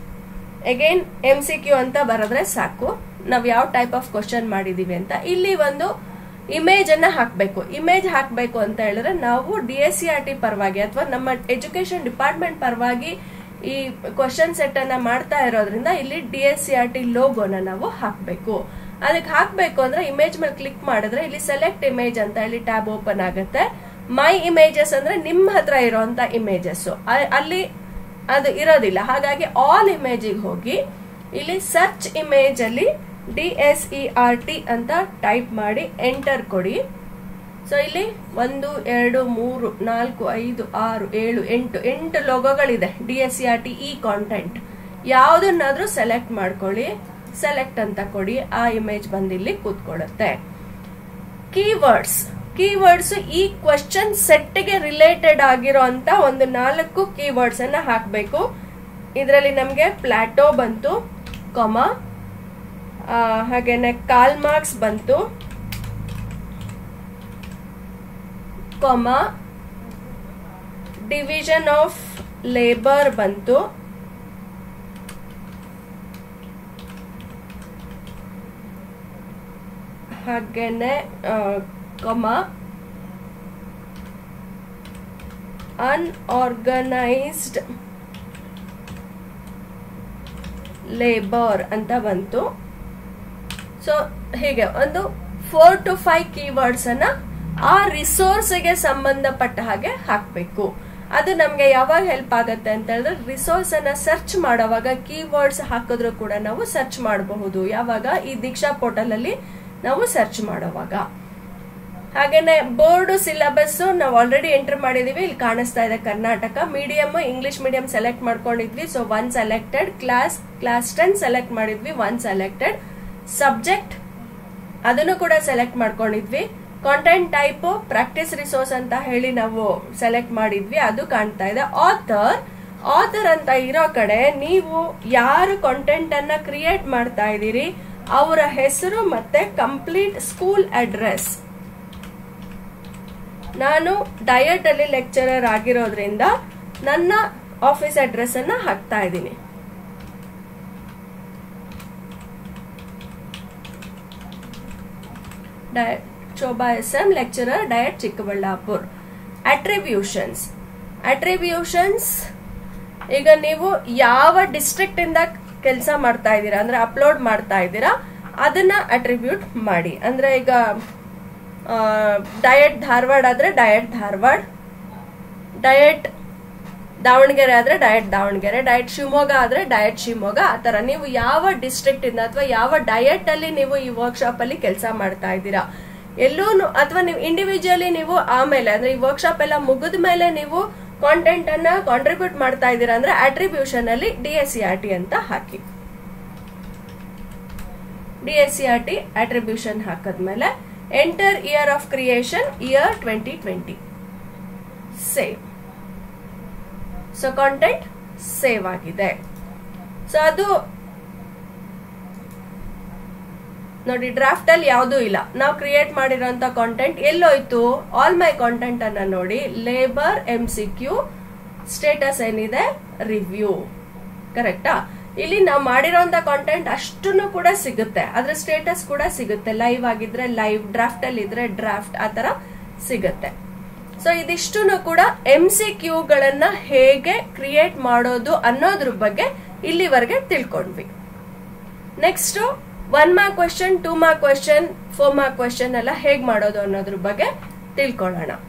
ಅಗೈನ್ ಎಂ ಸಿ ಕ್ಯೂ ಅಂತ ಬರೆದ್ರೆ ಸಾಕು ನಾವ್ ಯಾವ ಟೈಪ್ ಆಫ್ ಕ್ವಶನ್ ಮಾಡಿದೀವಿ ಅಂತ ಇಲ್ಲಿ ಒಂದು ಇಮೇಜ್ ಅನ್ನ ಹಾಕ್ಬೇಕು ಇಮೇಜ್ ಹಾಕ್ಬೇಕು ಅಂತ ಹೇಳಿದ್ರೆ ನಾವು D S C R T ಪರವಾಗಿ ಅಥವಾ ನಮ್ಮ ಎಜುಕೇಶನ್ ಡಿಪಾರ್ಟ್ಮೆಂಟ್ ಪರವಾಗಿ ಈ ಕ್ವಶನ್ ಸೆಟ್ ಅನ್ನ ಮಾಡ್ತಾ ಇರೋದ್ರಿಂದ ಇಲ್ಲಿ D S C R T ಲೋಗೋನ ನಾವು ಹಾಕ್ಬೇಕು ಅದಕ್ಕೆ ಹಾಕ್ಬೇಕು ಅಂದ್ರೆ ಇಮೇಜ್ ಮೇಲೆ ಕ್ಲಿಕ್ ಮಾಡಿದ್ರೆ ಇಲ್ಲಿ ಸೆಲೆಕ್ಟ್ ಇಮೇಜ್ ಅಂತ ಹೇಳಿ ಟ್ಯಾಬ್ ಓಪನ್ ಆಗುತ್ತೆ ಮೈ ಇಮೇಜಸ್ ಅಂದ್ರೆ ನಿಮ್ಮ ಹತ್ರ ಇರೋಂತ ಇಮೇಜಸ್ ಅಲ್ಲಿ ಅದು ಇರೋದಿಲ್ಲ ಹಾಗಾಗಿ ಆಲ್ ಇಮೇಜಿಗೆ ಹೋಗಿ ಇಲ್ಲಿ ಸರ್ಚ್ ಇಮೇಜ್ ಅಲ್ಲಿ D S E R T ಅಂತ ಟೈಪ್ ಮಾಡಿ ಎಂಟರ್ ಕೊಡಿ ಸೊ ಇಲ್ಲಿ ಒಂದು ಎರಡು ಮೂರು ನಾಲ್ಕು ಐದು ಆರು ಏಳು ಎಂಟು ಎಂಟು ಲೋಗೋಗಳಿದೆ D S C R T ಈ ಕಾಂಟೆಂಟ್ ಯಾವುದನ್ನಾದ್ರೂ ಸೆಲೆಕ್ಟ್ ಮಾಡ್ಕೊಳ್ಳಿ ಸೆಲೆಕ್ಟ್ ಅಂತ ಕೊಡಿ ಆ ಇಮೇಜ್ ಬಂದಿಲ್ಲಿ ಕೂತ್ಕೊಳ್ಳುತ್ತೆ ಕೀವರ್ಡ್ಸ್ ಕೀವರ್ಡ್ಸ್ ಈ ಕ್ವಶನ್ ಸೆಟ್ಗೆ ರಿಲೇಟೆಡ್ ಆಗಿರೋ ಅಂತ ಒಂದು ನಾಲ್ಕು ಕೀವರ್ಡ್ಸ್ ಅನ್ನ ಹಾಕಬೇಕು ಇದರಲ್ಲಿ ನಮಗೆ ಪ್ಲಾಟೋ ಬಂತು ಕೊಮ ಹಾಗೇನೆ ಕಾಲ್ ಮಾರ್ಕ್ಸ್ ಬಂತು ಕೊಮ ಡಿವಿಷನ್ ಆಫ್ ಲೇಬರ್ ಬಂತು ಹಾಗೇನೆ ಕೊಮ ಅನ್ಆರ್ಗನೈಸ್ಡ್ ಲೇಬರ್ ಅಂತ ಬಂತು ಸೊ ಹೀಗೆ ಒಂದು ಫೋರ್ ಟು ಫೈವ್ ಕೀವರ್ಡ್ಸ್ ಅನ್ನ ಆ ರಿಸೋರ್ಸ್ಗೆ ಸಂಬಂಧಪಟ್ಟ ಹಾಗೆ ಹಾಕ್ಬೇಕು ಅದು ನಮ್ಗೆ ಯಾವಾಗ ಹೆಲ್ಪ್ ಆಗತ್ತೆ ಅಂತ ಹೇಳಿದ್ರೆ ರಿಸೋರ್ಸ್ ಅನ್ನ ಸರ್ಚ್ ಮಾಡೋವಾಗ ಕೀವರ್ಡ್ಸ್ ಹಾಕಿದ್ರು ಕೂಡ ನಾವು ಸರ್ಚ್ ಮಾಡಬಹುದು ಯಾವಾಗ ಈ ದೀಕ್ಷಾ ಪೋರ್ಟಲ್ ಅಲ್ಲಿ ನಾವು ಸರ್ಚ್ ಮಾಡೋವಾಗ ಹಾಗೇನೆ ಬೋರ್ಡ್ ಸಿಲೆಬಸ್ ನಾವು ಆಲ್ರೆಡಿ ಎಂಟರ್ ಮಾಡಿದೀವಿ ಇಲ್ಲಿ ಕಾಣಿಸ್ತಾ ಇದೆ Karnataka medium English medium select ಮಾಡ್ಕೊಂಡಿದ್ವಿ so one selected class class ten select ಮಾಡಿದ್ವಿ ಒನ್ ಸೆಲೆಕ್ಟೆಡ್ ಸಬ್ಜೆಕ್ಟ್ ಅದನ್ನು ಕೂಡ ಸೆಲೆಕ್ಟ್ ಮಾಡ್ಕೊಂಡಿದ್ವಿ ಕಾಂಟೆಂಟ್ ಟೈಪ್ ಪ್ರಾಕ್ಟೀಸ್ ರಿಸೋರ್ಸ್ ಅಂತ ಹೇಳಿ ನಾವು ಸೆಲೆಕ್ಟ್ ಮಾಡಿದ್ವಿ ಅದು ಕಾಣ್ತಾ ಇದೆ ಆಥರ್ ಆಥರ್ ಅಂತ ಇರೋ ಕಡೆ ನೀವು ಯಾರು ಕಾಂಟೆಂಟ್ ಅನ್ನ ಕ್ರಿಯೇಟ್ ಮಾಡ್ತಾ ಇದ್ದೀರಿ ಅವರ ಹೆಸರು ಮತ್ತೆ ಕಂಪ್ಲೀಟ್ ಸ್ಕೂಲ್ ಅಡ್ರೆಸ್ ನಾನು ಡಯಟ್ ಅಲ್ಲಿ ಲೆಕ್ಚರರ್ ಆಗಿರೋದ್ರಿಂದ ನನ್ನ ಆಫೀಸ್ ಅಡ್ರೆಸ್ ಅನ್ನ ಹಾಕ್ತಾ ಇದ್ದೀನಿ Shobha S M lecturer DIET Chikkaballapur attributions attributions ಈಗ ನೀವು ಯಾವ ಡಿಸ್ಟ್ರಿಕ್ಟ್ ಇಂದ ಕೆಲಸ ಮಾಡ್ತಾ ಇದ್ದೀರಾ ಅಂದ್ರೆ ಅಪ್ಲೋಡ್ ಮಾಡ್ತಾ ಇದ್ದೀರಾ ಅದನ್ನ ಅಟ್ರಿಬ್ಯೂಟ್ ಮಾಡಿ ಅಂದ್ರೆ ಈಗ ಡಯಟ್ ಧಾರವಾಡ ಆದ್ರೆ ಡಯಟ್ ಧಾರವಾಡ ಡಯಟ್ ದಾವಣಗೆರೆ ಆದ್ರೆ ಡಯಟ್ ದಾವಣಗೆರೆ ಡಯಟ್ ಶಿವಮೊಗ್ಗ ಆದ್ರೆ ಡಯಟ್ ಶಿವಮೊಗ್ಗ ಆ ತರ ನೀವು ಯಾವ ಡಿಸ್ಟ್ರಿಕ್ಟ್ ಇಂದ ಅಥವಾ ಯಾವ ಡಯಟ್ ಅಲ್ಲಿ ನೀವು ಈ ವರ್ಕ್ಶಾಪ್ ಅಲ್ಲಿ ಕೆಲಸ ಮಾಡ್ತಾ ಇದ್ದೀರಾ ಎಲ್ಲೂ ಅಥವಾ ನೀವು ಇಂಡಿವಿಜುವಲಿ ನೀವು ಆಮೇಲೆ ಅಂದ್ರೆ ಈ ವರ್ಕ್ಶಾಪ್ ಎಲ್ಲ ಮುಗಿದ ಮೇಲೆ ನೀವು ಕಾಂಟೆಂಟ್ ಅನ್ನ ಕಾಂಟ್ರಿಬ್ಯೂಟ್ ಮಾಡ್ತಾ ಇದ್ದೀರಾ ಅಂದ್ರೆ ಅಟ್ರಿಬ್ಯೂಷನ್ ಅಲ್ಲಿ D S C R T ಅಂತ ಹಾಕಿ D S C R T attribution ಹಾಕದ್ಮೇಲೆ enter year of creation year twenty twenty save so content save ಆಗಿದೆ ಸೊ ಅದು ನೋಡಿ ಡ್ರಾಫ್ಟ್ ಅಲ್ಲಿ ಯಾವುದೂ ಇಲ್ಲ ನಾವು ಕ್ರಿಯೇಟ್ ಮಾಡಿರೋಂತ ಕಾಂಟೆಂಟ್ ಎಲ್ಲೋಯ್ತು ಆಲ್ ಮೈ ಕಾಂಟೆಂಟ್ ಅನ್ನ ನೋಡಿ labour M C Q status ಏನಿದೆ ರಿವ್ಯೂ ಕರೆಕ್ಟಾ ಇಲ್ಲಿ ನಾವು ಮಾಡಿರೋಂತ ಕಾಂಟೆಂಟ್ ಅಷ್ಟನ್ನು ಕೂಡ ಸಿಗುತ್ತೆ ಅದ್ರ ಸ್ಟೇಟಸ್ ಕೂಡ ಸಿಗುತ್ತೆ ಲೈವ್ ಆಗಿದ್ರೆ ಲೈವ್ ಡ್ರಾಫ್ಟ್ ಅಲ್ಲಿ ಇದ್ರೆ ಡ್ರಾಫ್ಟ್ ಆತರ ಸಿಗುತ್ತೆ ಸೊ ಇದಿಷ್ಟು ಕೂಡ ಎಂ ಸಿ ಕ್ಯೂಗಳನ್ನ ಹೇಗೆ ಕ್ರಿಯೇಟ್ ಮಾಡೋದು ಅನ್ನೋದ್ರ ಬಗ್ಗೆ ಇಲ್ಲಿವರೆಗೆ ತಿಳ್ಕೊಂಡ್ವಿ next one mark question two mark question four mark question ಎಲ್ಲ ಹೇಗ್ ಮಾಡೋದು ಅನ್ನೋದ್ರ ಬಗ್ಗೆ ತಿಳ್ಕೊಳ್ಳೋಣ